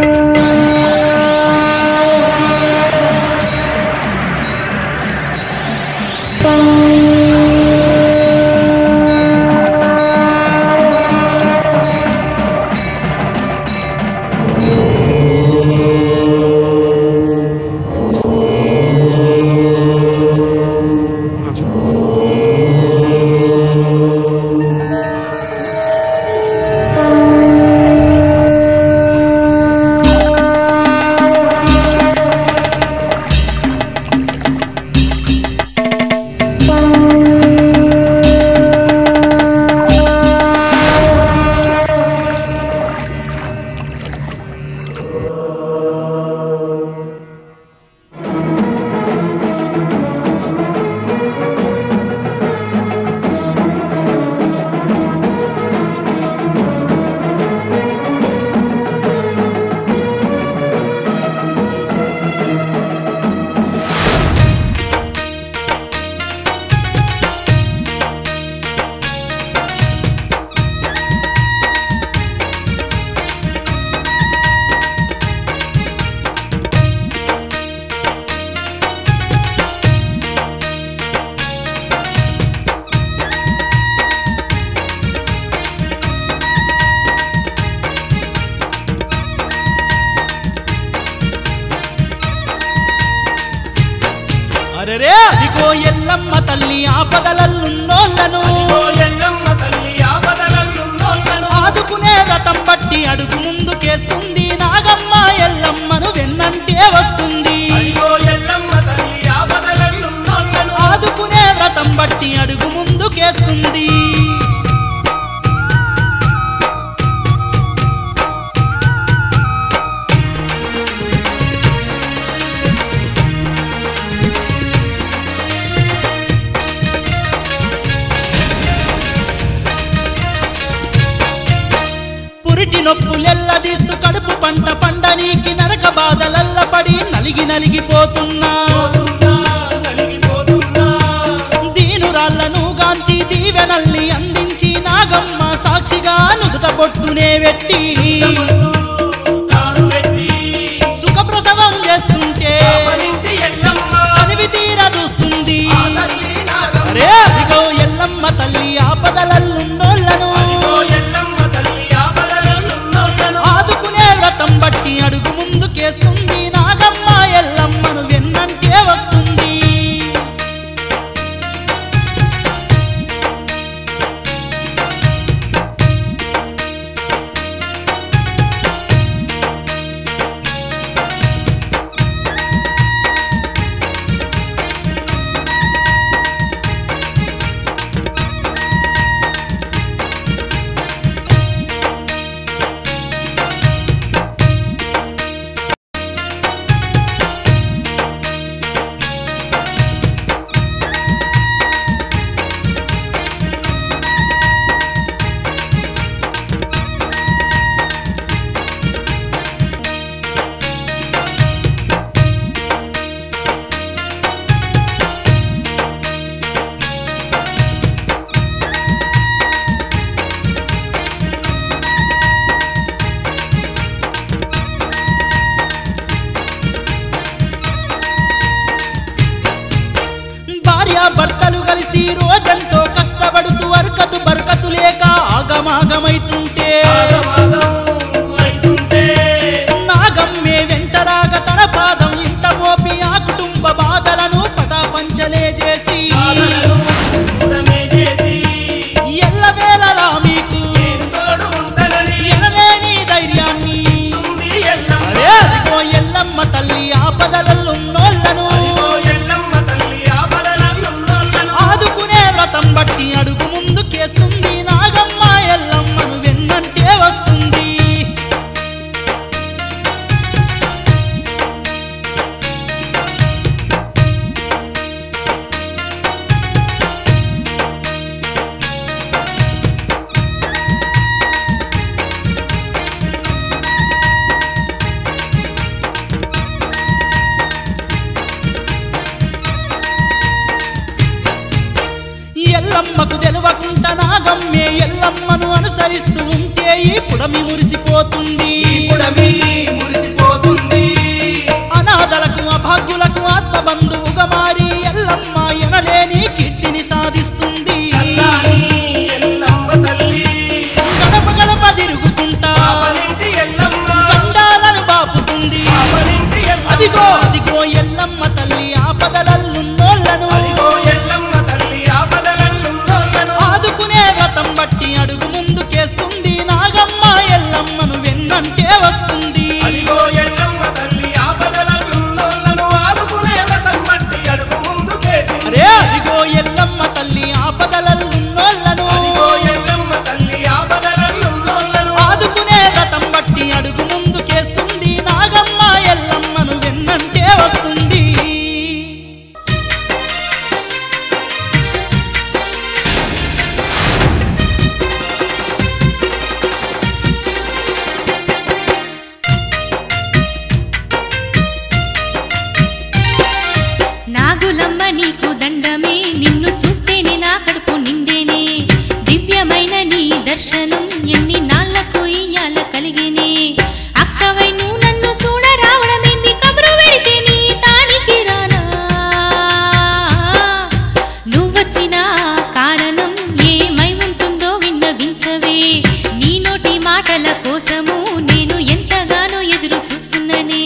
అరెరే అదిగో ఎల్లమ్మ తల్లి ఆపదలల్లున్నోళ్ళను ఎల్లమ్మ తల్లి ఆపదలల్లున్నోళ్ళను ఆదుకునే వ్రతం బట్టి అడుగు ముందుకేస్తుంది నాగమ్మ ఎల్లమ్మను వెన్నంటే వస్తుంది అయ్యో ఎల్లమ్మ తల్లి ఆపదలల్లున్నోళ్ళను ఆదుకునే వ్రతం బట్టి అడుగు ముందుకేస్తుంది పురిటి నొప్పులెల్లదీస్తూ కడుపు పంట పండనీకి నరక బాధలల్ల పడి నలిగి నలిగిపోతున్నా దీనురాళ్లను గాంచి దీవెనల్ని అందించి నాగమ్మ సాక్షిగా నుదుట బొట్టునే పెట్టి సుఖప్రసవం చేస్తుంటే చదివి తీర చూస్తుంది అరే అదిగో ఎల్లమ్మ తల్లి ఆపదలల్లున్నోళ్ళను ఆదుకునే వ్రతం బట్టి అడుగు ముందుకేస్తుంది నాగమ్మ ఎల్లమ్మను వెన్నంటే వస్తుంది భర్తలు కలిసి రోజంతో కష్టపడుతూ అరకతు బరకతు లేక ఆగమాగమైతుంటే నాగమ్మే వెంటరాగ తన పాదం ఇంట మోపి ఆ కుటుంబ బాధలను పటాపంచలే చేసి ఎల్లవేళలా మీకు ఎనలేని ధైర్యాన్ని అరే అదిగో ఎల్లమ్మ తల్లి ఆపదలల్లున్నోళ్ళను ఆదుకునే వ్రతం బట్టి అడుగు ముందుకేస్తుంది నాగమ్మ ఎల్లమ్మను వెన్నంటే వస్తుంది ఎల్లమ్మకు తెలవకుండా నాగమ్మే ఎల్లమ్మను అనుసరిస్తూ ఉంటే ఈ పుడమి మురిసిపోతుంది మురిసిపోతుంది అనాథలకు అభాగ్యులకు ఆత్మబంధువుగా మారి ఎల్లమ్మ ఎనలేని కీర్తిని సాధిస్తుంది ఎల్లమ్మ తల్లి గడప గడప తిరుగుకుంటా దండాలను బాపుతుంది అదిగో అదిగో ఎల్లమ్మ తల్లి ఆపదలల్లున్నోళ్ళను ఎల్లమ్మ తల్లి ఆపదలన్నున్నోళ్ళను ఆదుకునే వ్రతం బట్టి అడుగు ముందుకేస్తుంది నాగమ్మ ఎల్లమ్మను వెన్నంటే వస్తుంది అదిగో ఎల్లమ్మ తల్లి ఆపదలన్నున్నోళ్ళను ఆదుకునే వ్రతం బట్టి అడుగు ముందుకేసింది అరే అదిగో ఎల్లమ్మ తల్లి ఆపదలల్లున్నోళ్ళను అదిగో ఎల్లమ్మ తల్లి ఆపదలన్నున్నోళ్ళను ఆదుకునే వ్రతం బట్టి అడుగు ముందుకేస్తుంది నాగమ్మ ఎల్లమ్మను వెన్నంటే వస్తుంది నాగులమ్మ నీకు దండమే నిన్ను చూస్తేనే నా కడుపు నిండేనే దివ్యమైన నీ దర్శనం ఎన్ని నాళ్లకు ఇయ్యాల కలిగేనే అక్కవై నువ్వు నన్ను చూడ రావడమేంది కబురు పెడితే నీ తానికి రానా నువ్వొచ్చిన కారణం ఏమై ఉంటుందో విన్నవించవే నీ నోటి మాటల కోసము నేను ఎంతగానో ఎదురు చూస్తున్ననే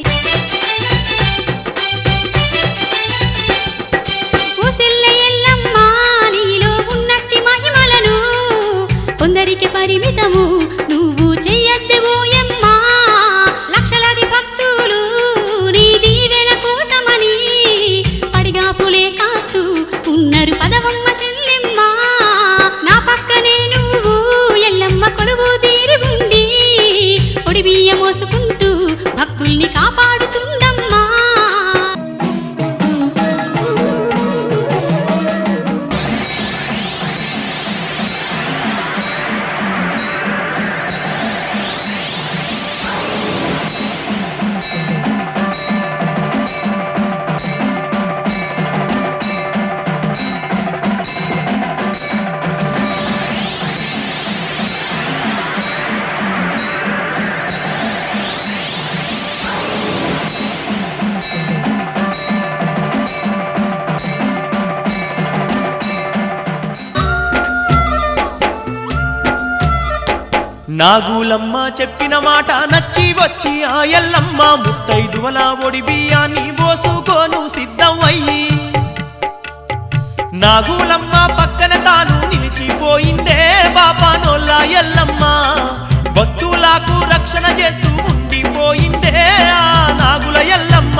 ఊసెల్ల ఎల్లమ్మ నీలో ఉన్నట్టి మహిమలను కొందరికి పరిమితము నువ్వు చెయ్యద్దు ఓయమ్మా లక్షలాది భక్తులు నీ దీవెన కోసమని పడిగాపులే కాస్తూ ఉన్నారు పదవమ్మ సెల్లెమ్మ నా పక్కనే నువ్వు ఎల్లమ్మ కొలువు తీరుగుండి పొడి బియ్య మోసుకుంటూ భక్తుల్ని కాపాడుతుందమ్మా నాగులమ్మ చెప్పిన మాట నచ్చి వచ్చి ఆ ఎల్లమ్మ ముత్తైదువల ఒడి బియ్యాన్ని పోసుకోను సిద్ధం అయ్యి నాగులమ్మ పక్కన తాను నిలిచిపోయిందే బాపానోళ్ళ ఎల్లమ్మ భక్తులకు రక్షణ చేస్తూ ఉండిపోయిందే ఆ నాగుల ఎల్లమ్మ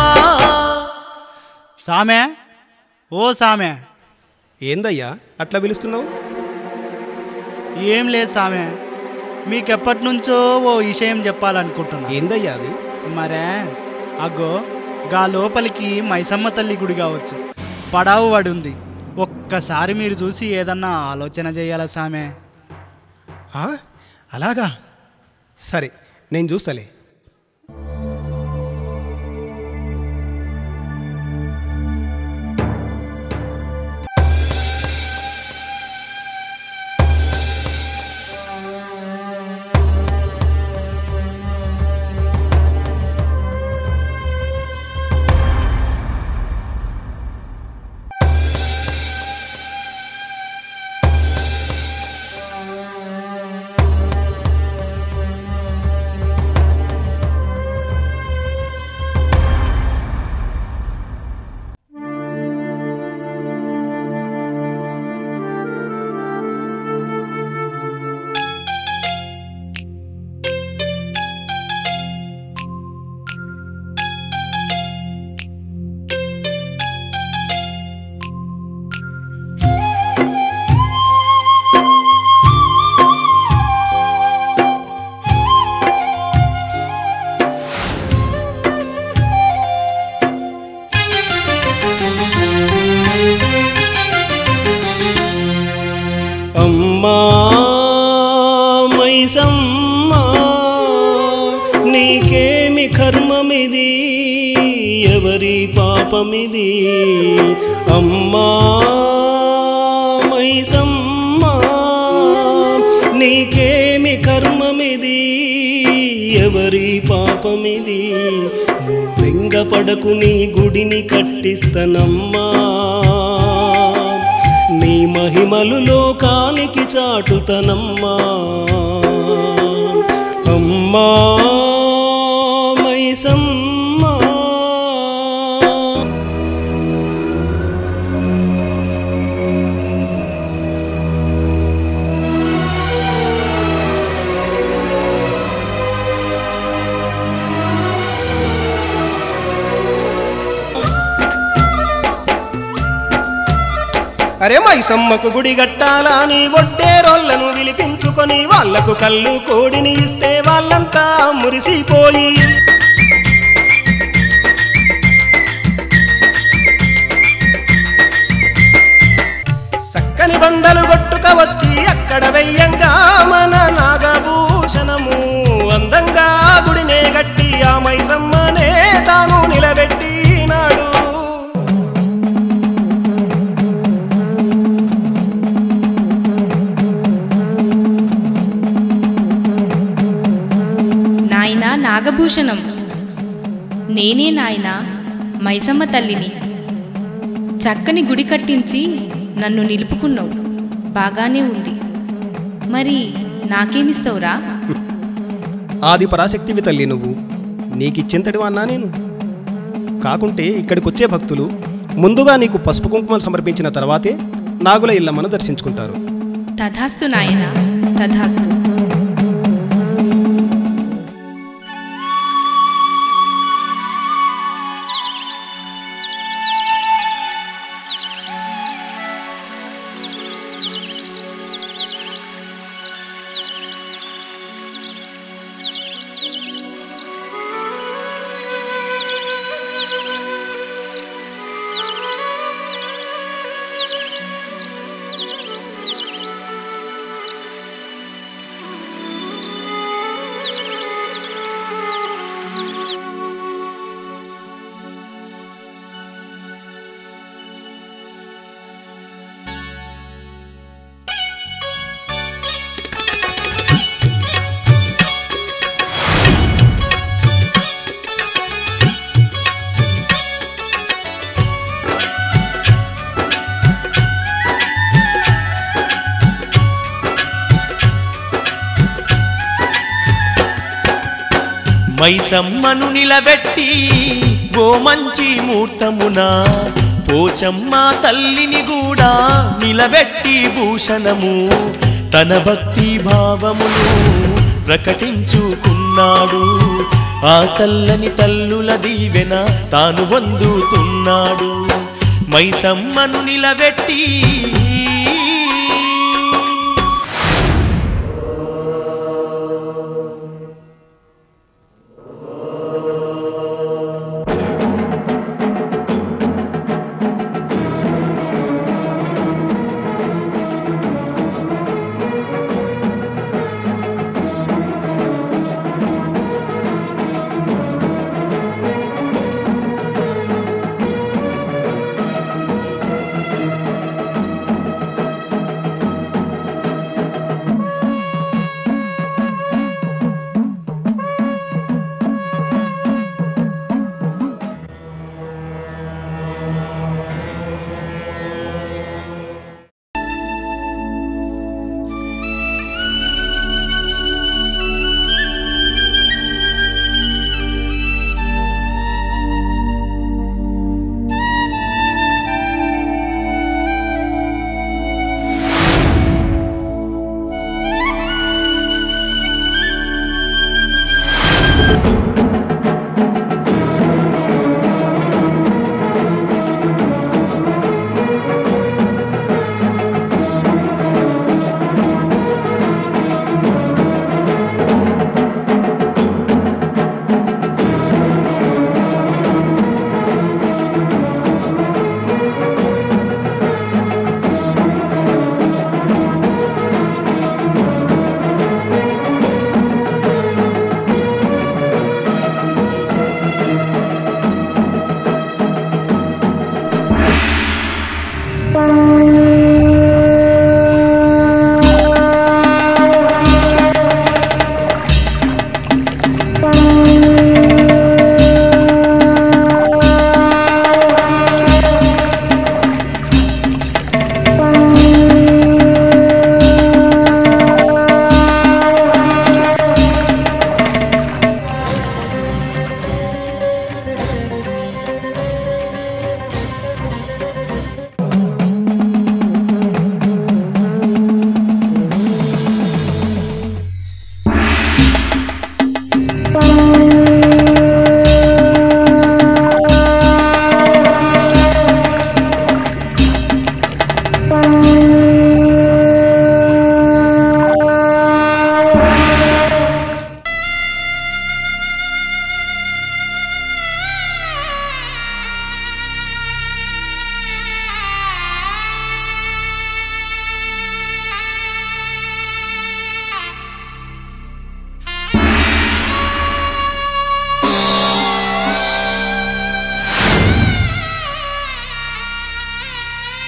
సామె ఓ సామె ఏందయ్యా అట్లా పిలుస్తున్నావు ఏం లేదు సామె మీకెప్పటి నుంచో ఓ విషయం చెప్పాలనుకుంటున్నా ఏందయ్యా అది మరే అగో గా లోపలికి మైసమ్మ తల్లి గుడి కావచ్చు పడావు ఉంది ఒక్కసారి మీరు చూసి ఏదన్నా ఆలోచన చేయాలా సామె ఆ? అలాగా సరే నేను చూస్తలే కర్మమిది ఎవరి పాపమిది అమ్మా మైసమ్మా నీకేమి కర్మమిది ఎవరి పాపమిది వెంగపడకు నీ గుడిని కట్టిస్తనమ్మా నీ మహిమలు లోకానికి చాటుతనమ్మా అమ్మా మైసమ్మా అరే మైసమ్మకు గుడి గట్టాలని ఒడ్డేరోళ్లను విలిపించుకొని వాళ్లకు కళ్ళు కోడిని ఇస్తే వాళ్ళంతా మురిసిపోయి సక్కని బండలు కొట్టుక వచ్చి అక్కడ వెయ్యంగా మన నాగభూషణము అందంగా గుడినే గట్టి ఆ మైసమ్మనే తాను నిలబెట్టినాడు నాయనా నాగభూషణం నేనే నాయనా మైసమ్మ తల్లిని చక్కని గుడి కట్టించి నన్ను నిలుపుకున్నావు బాగానే ఉంది మరి నాకేమిస్తావురా ఆది పరాశక్తివి తల్లి నువ్వు నీకిచ్చింతటి అన్నా నేను కాకుంటే ఇక్కడికొచ్చే భక్తులు ముందుగా నీకు పసుపు కుంకుమలు సమర్పించిన తర్వాతే నాగుల ఇల్లమ్మను దర్శించుకుంటారు తథాస్తు నాయనా తథాస్తు మైసమ్మను నిలబెట్టి ఓ మంచి మూర్తమున పోచమ్మ తల్లిని కూడా నిలబెట్టి భూషణము తన భక్తి భావమును ప్రకటించుకున్నాడు ఆ చల్లని తల్లుల దీవెన తాను పొందుతున్నాడు మైసమ్మను నిలబెట్టి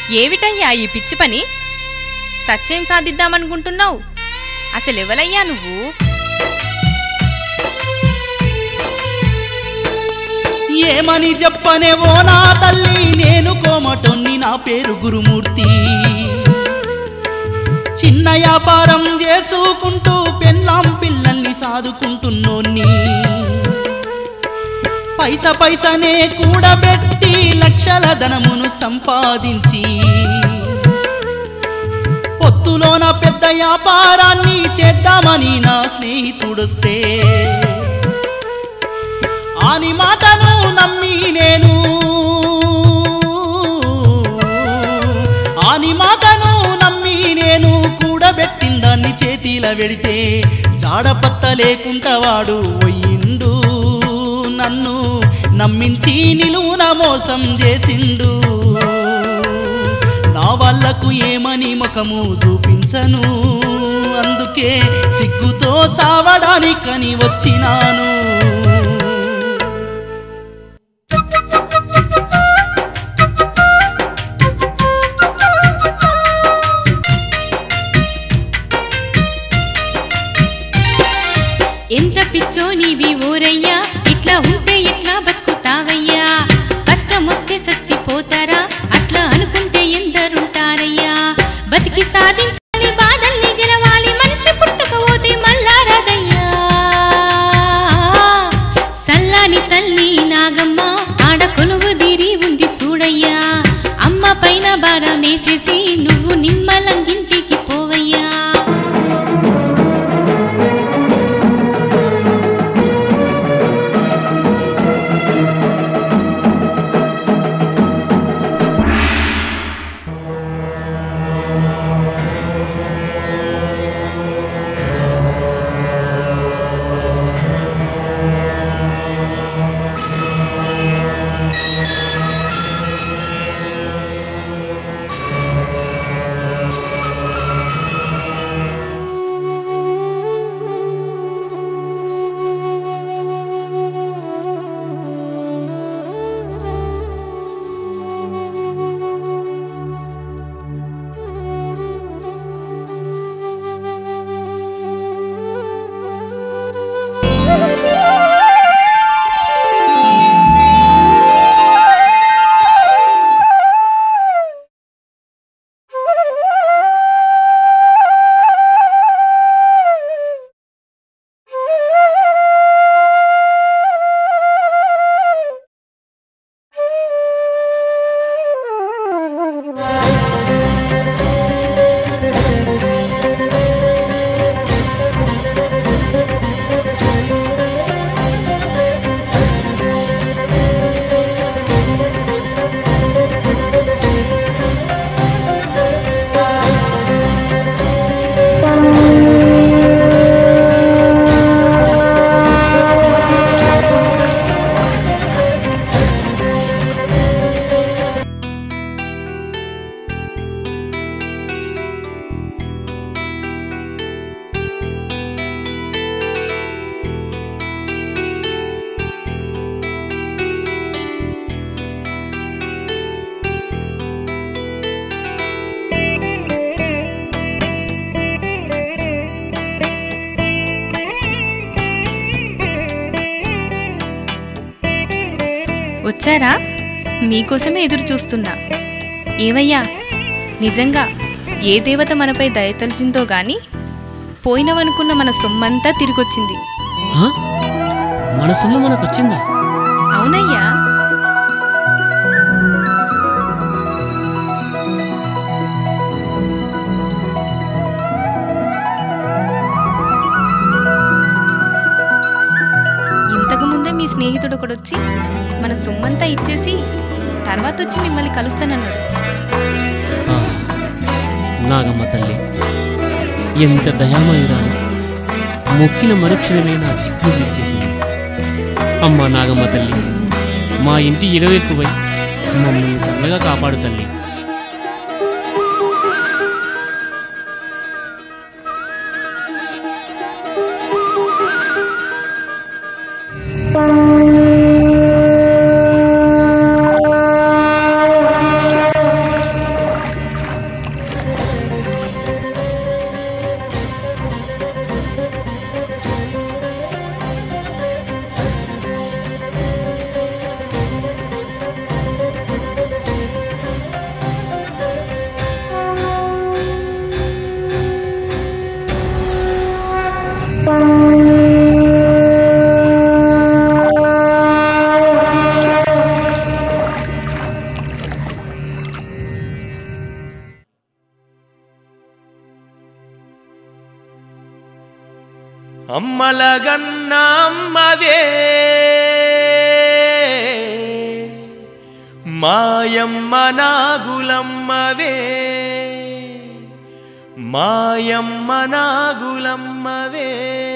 ఏమిటయ్యా ఈ పిచ్చి పని సత్యం సాధిద్దామనుకుంటున్నావు అసలు ఎవలయ్యా నువ్వు ఏమని చెప్పనేవో నా తల్లి నేను కోమటొన్ని నా పేరు గురుమూర్తి చిన్న వ్యాపారం చేసుకుంటూ పెళ్ళాం పిల్లల్ని సాదుకుంటున్నోన్ని పైస పైసనే కూడబెట్టి లక్షల ధనమును సంపాదించి పొత్తులోన పెద్ద వ్యాపారాన్ని చేద్దామని నా స్నేహితుడొస్తే ఆని మాటను నమ్మి నేను ఆని మాటను నమ్మి నేను కూడబెట్టిందాన్ని చేతిల వెడితే జాడపత్త లేకుండా వాడు పోయిండు నన్ను నమ్మించి నిలువున మోసం చేసిండు నా వాళ్ళకు ఏమని ముఖము చూపించను అందుకే సిగ్గుతో సావడానికని వచ్చినాను ఎంత పిచ్చో నీవి ఓరయ్యా ఇట్లా ఉంటే ఎట్లా బతుకుతావయ్యా కష్టం వస్తే చచ్చిపోతారా అట్లా అనుకుంటే ఎందరుంటారయ్యా బతికి సాధించాలి బాధల్ని గెలవాలి మనిషి పుట్టకపోతే మల్లారదయ్యా సల్లాని తల్లి నాగమ్మ ఆడ కొలువు దీరి ఉంది చూడయ్యా అమ్మ పైన భారమేసేసి నువ్వు నిమ్మలంగింటికి పోవయ్యా వచ్చారా మీకోసమే ఎదురు చూస్తున్నా ఏవయ్యా నిజంగా ఏ దేవత మనపై దయతలిచిందో గాని పోయినవనుకున్న మన సొమ్మంతా తిరిగొచ్చింది ఆ? మన సొమ్ము మనకొచ్చిందా అవునయ్యా ఇంతకు ముందే మీ స్నేహితుడు ఒకడొచ్చి మన సొమ్మంతా ఇచ్చేసి తర్వాత వచ్చి మిమ్మల్ని కలుస్తానన్నాడు ఆ, నాగమ్మ తల్లి ఎంత దయామయురాలు మొక్కిన మరుక్షణమే నా చిక్కు తీర్చేసింది అమ్మా నాగమ్మ తల్లి మా ఇంటి ఇలవేల్పువై మమ్మల్ని చల్లగా కాపాడు తల్లి అమ్మలగన్న అమ్మవే మాయమ్మ నాగులమ్మవే మాయమ్మ నాగులమ్మవే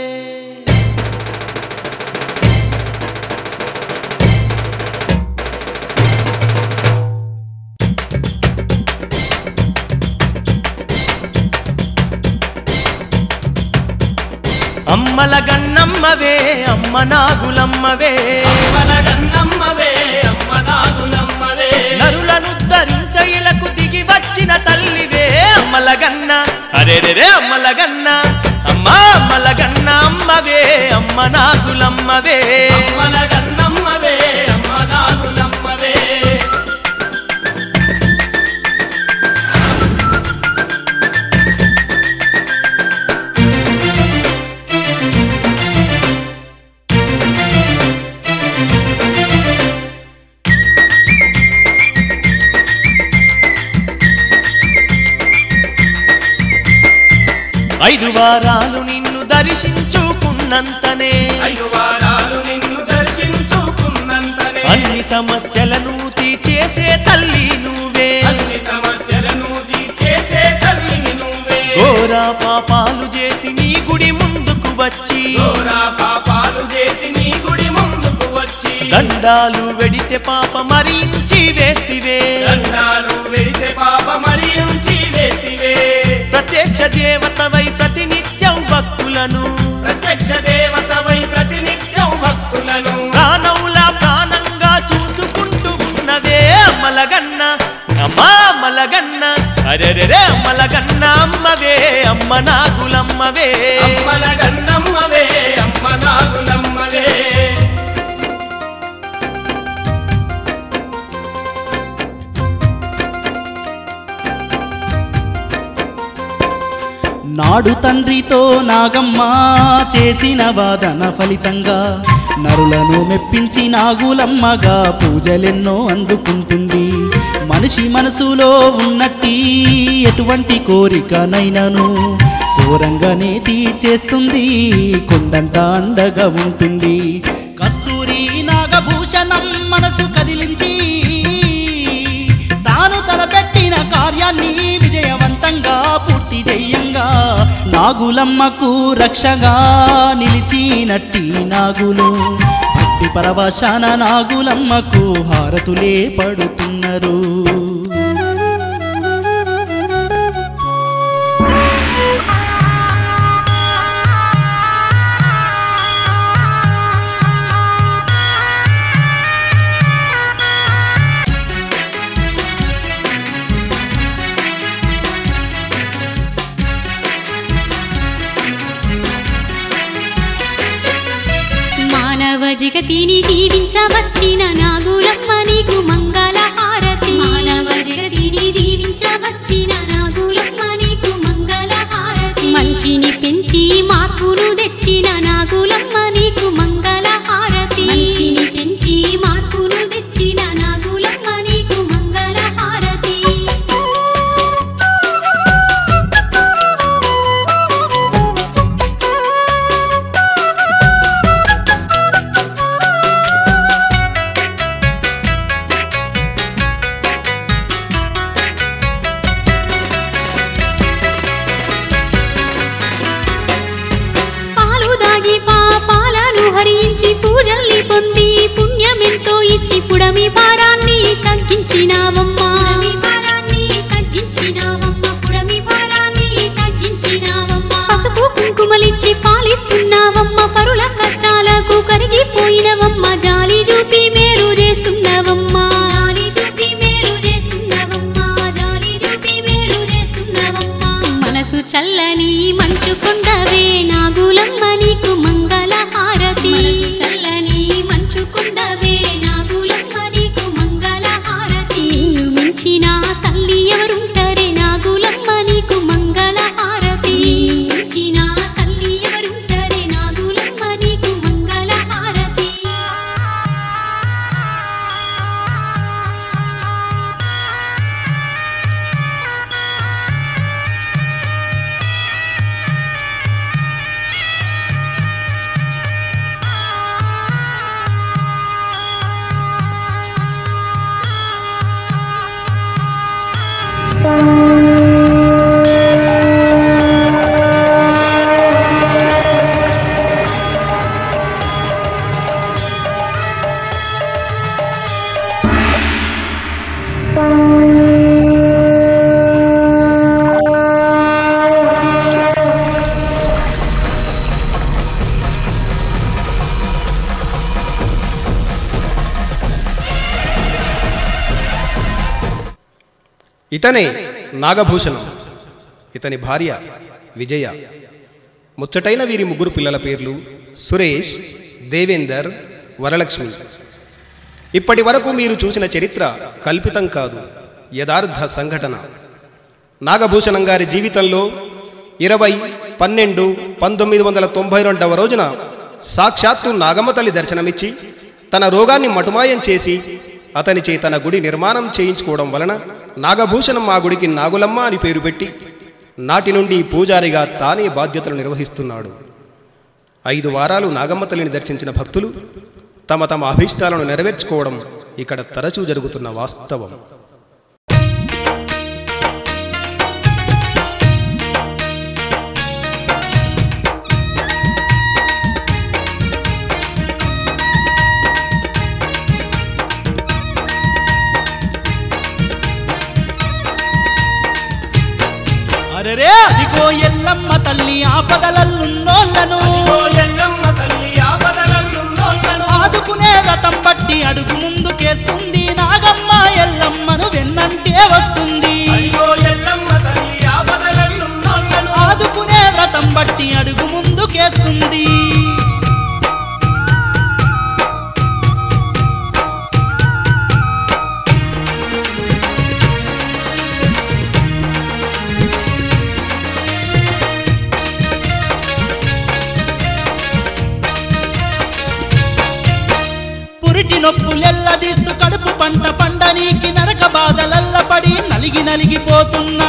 అమ్మల గన్నమ్మవే అమ్మ నాగులమ్మవే నరులను ధరించ ఇలకు దిగి వచ్చిన తల్లివే అమ్మల గన్న అరే రే అమ్మల గన్న అమ్మా అమ్మల గన్న అమ్మవే అమ్మ నాగులమ్మవే ఐదు వారాలు నిన్ను దర్శించుకున్నంతనే ఐదు వారాలు నిన్ను దర్శించుకున్నంతనే అన్ని సమస్యలను తీర్చేసే తల్లి నువ్వే అన్ని సమస్యలను తీర్చేసే తల్లిని నువ్వే ఘోర పాపాలు చేసి నీ గుడి ముందుకు వచ్చి ఘోర పాపాలు చేసి నీ గుడి ముందుకు వచ్చి దండాలు వెడితే పాప మరించి వేస్తివే దండాలు వెడితే పాప మరించి వేస్తివే ప్రత్యక్ష దేవతవై ప్రతినిత్యం భక్తులను ప్రత్యక్ష దేవతవై ప్రతినిత్యం భక్తులను ప్రాణముల ప్రాణంగా చూసుకుంటూ ఉన్నవే అమ్మలగన్న అమ్మా అమ్మలగన్న అరెరెరే అమ్మలగన్న అమ్మవే అమ్మ నాగులమ్మవే అమ్మల గన్నమ్మవే అమ్మ నాగులమ్మవే నాడు తండ్రితో నాగమ్మ చేసిన వాదన ఫలితంగా నరులను మెప్పించి నాగులమ్మగా పూజలెన్నో అందుకుంటుంది మనిషి మనసులో ఉన్నట్టి ఎటువంటి కోరికనైనను ఘోరంగానే తీర్చేస్తుంది కొండంత అండగా ఉంటుంది కస్తూరి నాగభూషణం మనసు కదిలించి తాను తలపెట్టిన కార్యాన్ని విజయవంతంగా పూర్తి చెయ్యంగా నాగులమ్మకు రక్షగా నిలిచినట్టి నాగులు భక్తి పరవశాన నాగులమ్మకు హారతులే పడుతున్నారు మానవ జగతిని దీవించవచ్చిన నాగులమ్మ నీకు మంగళ హారతి మానవ జగతిని దీవించవచ్చిన నాగులమ్మ నీకు మంగళ హారతి మంచిని పెంచి మార్పును తెచ్చిన నాగులమ్మ నీకు మంగళ హారతి మంచిని పెంచి మార్పును తెచ్చిన నాగులమ్మ నీకు మంగళ హారతి పాలు దాగి పాపాలను హరించి పూజల్ని పొంది పుణ్యమెంతో ఇచ్చి పుడమి భారాన్ని తగ్గించినావమ్మా భారాన్ని తగ్గించినావమ్మ పుడమి భారాన్ని తగ్గించినావమ్మ పసుపు కుంకుమలిచ్చి పాలిస్తున్నావమ్మ పరుల కష్టాలకు కరిగిపోయినవమ్మ జాలి చూపి మేలు చేస్తున్నవమ్మా జాలి చూపి మేలు చేస్తున్నవమ్మా జాలి చూపి మేలు చేస్తున్నవమ్మా మనసు చల్లని మంచు కొండవే నాగులమ్మ నీకు మంగళ హారతి మనసు చల్లని మంచు కొండవే నాగులమ్మ నీకు మంగళ హారతి నిన్ను మించిన తల్లి ఎవరుంటారే నాగులమ్మ నీకు మంగళ హారతి నిన్ను మించిన తల్లి ఎవరుంటారే నాగులమ్మ నీకు మంగళ హారతి ఇతనే నాగభూషణం ఇతని భార్య విజయ ముచ్చటైన వీరి ముగ్గురు పిల్లల పేర్లు సురేష్ దేవేందర్ వరలక్ష్మి ఇప్పటి వరకు మీరు చూసిన చరిత్ర కల్పితం కాదు యథార్థ సంఘటన నాగభూషణం గారి జీవితంలో ఇరవై పన్నెండు పంతొమ్మిది వందల తొంభై రెండవ రోజున సాక్షాత్తు నాగమ్మ తల్లి దర్శనమిచ్చి తన రోగాన్ని మటుమాయం చేసి అతనిచే తన గుడి నిర్మాణం చేయించుకోవడం వలన నాగభూషణం ఆ గుడికి నాగులమ్మ అని పేరు పెట్టి నాటి నుండి పూజారిగా తానే బాధ్యతలు నిర్వహిస్తున్నాడు ఐదు వారాలు నాగమ్మ తల్లిని దర్శించిన భక్తులు తమ తమ అభీష్టాలను నెరవేర్చుకోవడం ఇక్కడ తరచూ జరుగుతున్న వాస్తవం అరెరే అదిగో ఎల్లమ్మ తల్లి ఆపదలల్లున్నోళ్ళను ఆదుకునే వ్రతం బట్టి అడుగు ముందుకేస్తుంది నాగమ్మ ఎల్లమ్మను వెన్నంటే వస్తుంది ఆదుకునే వ్రతం బట్టి అడుగు ముందుకేస్తుంది పురిటి నొప్పులెల్లదీస్తూ కడుపు పంట పండనీకి నరక బాధలల్ల పడి నలిగి నలిగిపోతున్నా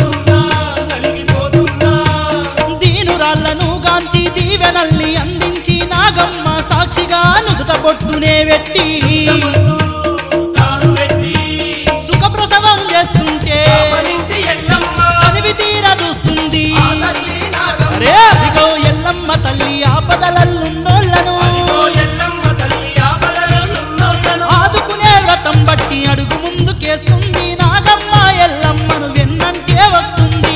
దీనురాళ్లను గాంచి దీవెనల్ని అందించి నాగమ్మ సాక్షిగా నుదుట బొట్టునే వెట్టి సుఖప్రసవం చేస్తుంటే తనివి తీర చూస్తుంది అరే అదిగో ఎల్లమ్మ తల్లి ఆపదలల్లున్నోళ్ళను ఆదుకునే వ్రతం బట్టి అడుగు ముందుకేస్తుంది నాగమ్మ ఎల్లమ్మను వెన్నంటే వస్తుంది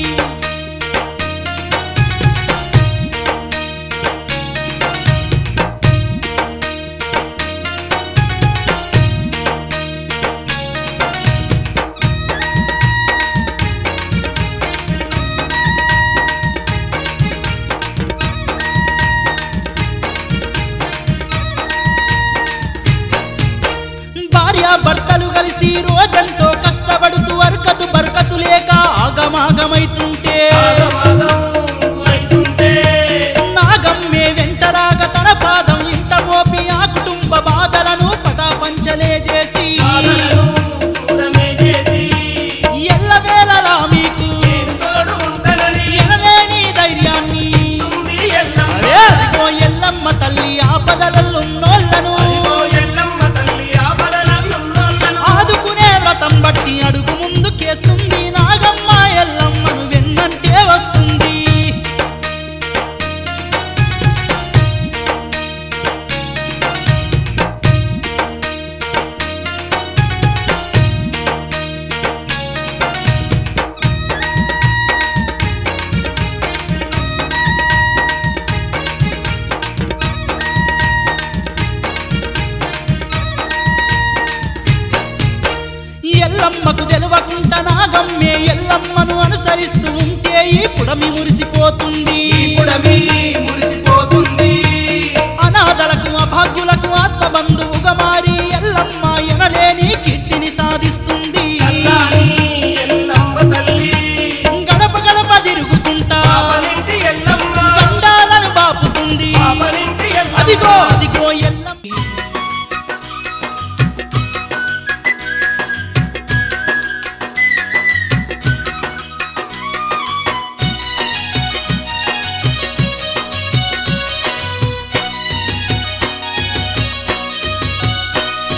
భార్య భర్తలు కలిసి రోజంతో కష్టపడుతూ అరకతు బరకతు లేక ఆగమాగమైతుంటే నాగమ్మే వెంటరాగ తన పాదం ఇంట మోపి ఆ కుటుంబ బాధలను పటాపంచలే చేసి ఎల్లవేళలా మీకు ఎనలేని ధైర్యాన్ని అరే అదిగో ఎల్లమ్మ తల్లి ఆపదలల్లున్నోళ్ళను ఆదుకునే వ్రతం బట్టి అడుగు ముందుకేస్తుంది నాగమ్మ ఎల్లమ్మను వెన్నంటే వస్తుంది ఎల్లమ్మకు తెలవకుండా నాగమ్మే ఎల్లమ్మను అనుసరిస్తూ ఉంటే ఈ పుడమి మురిసిపోతుంది మురిసిపోతుంది అనాథలకు అభాగ్యులకు ఆత్మబంధువుగా మారి ఎల్లమ్మ ఎనలేని కీర్తిని సాధిస్తుంది గడప గడప తిరుగుకుంటా గండాలను బాపుతుంది అదిగో అదిగో ఎల్లమ్మ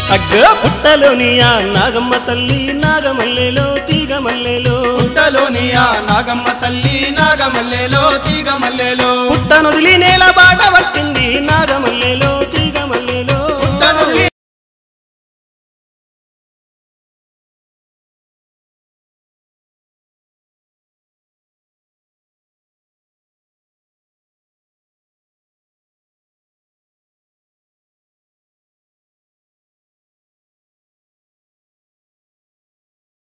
అగ్గ పుట్టలోని ఆ నాగమ్మ తల్లి నాగమల్లెలో తీగ మల్లెలో పుట్టలోని ఆ నాగమ్మ తల్లి నాగమల్లేలో తీగ మల్లేలో పుట్టనొదిలి నేల బాట పట్టింది నాగమల్లెలో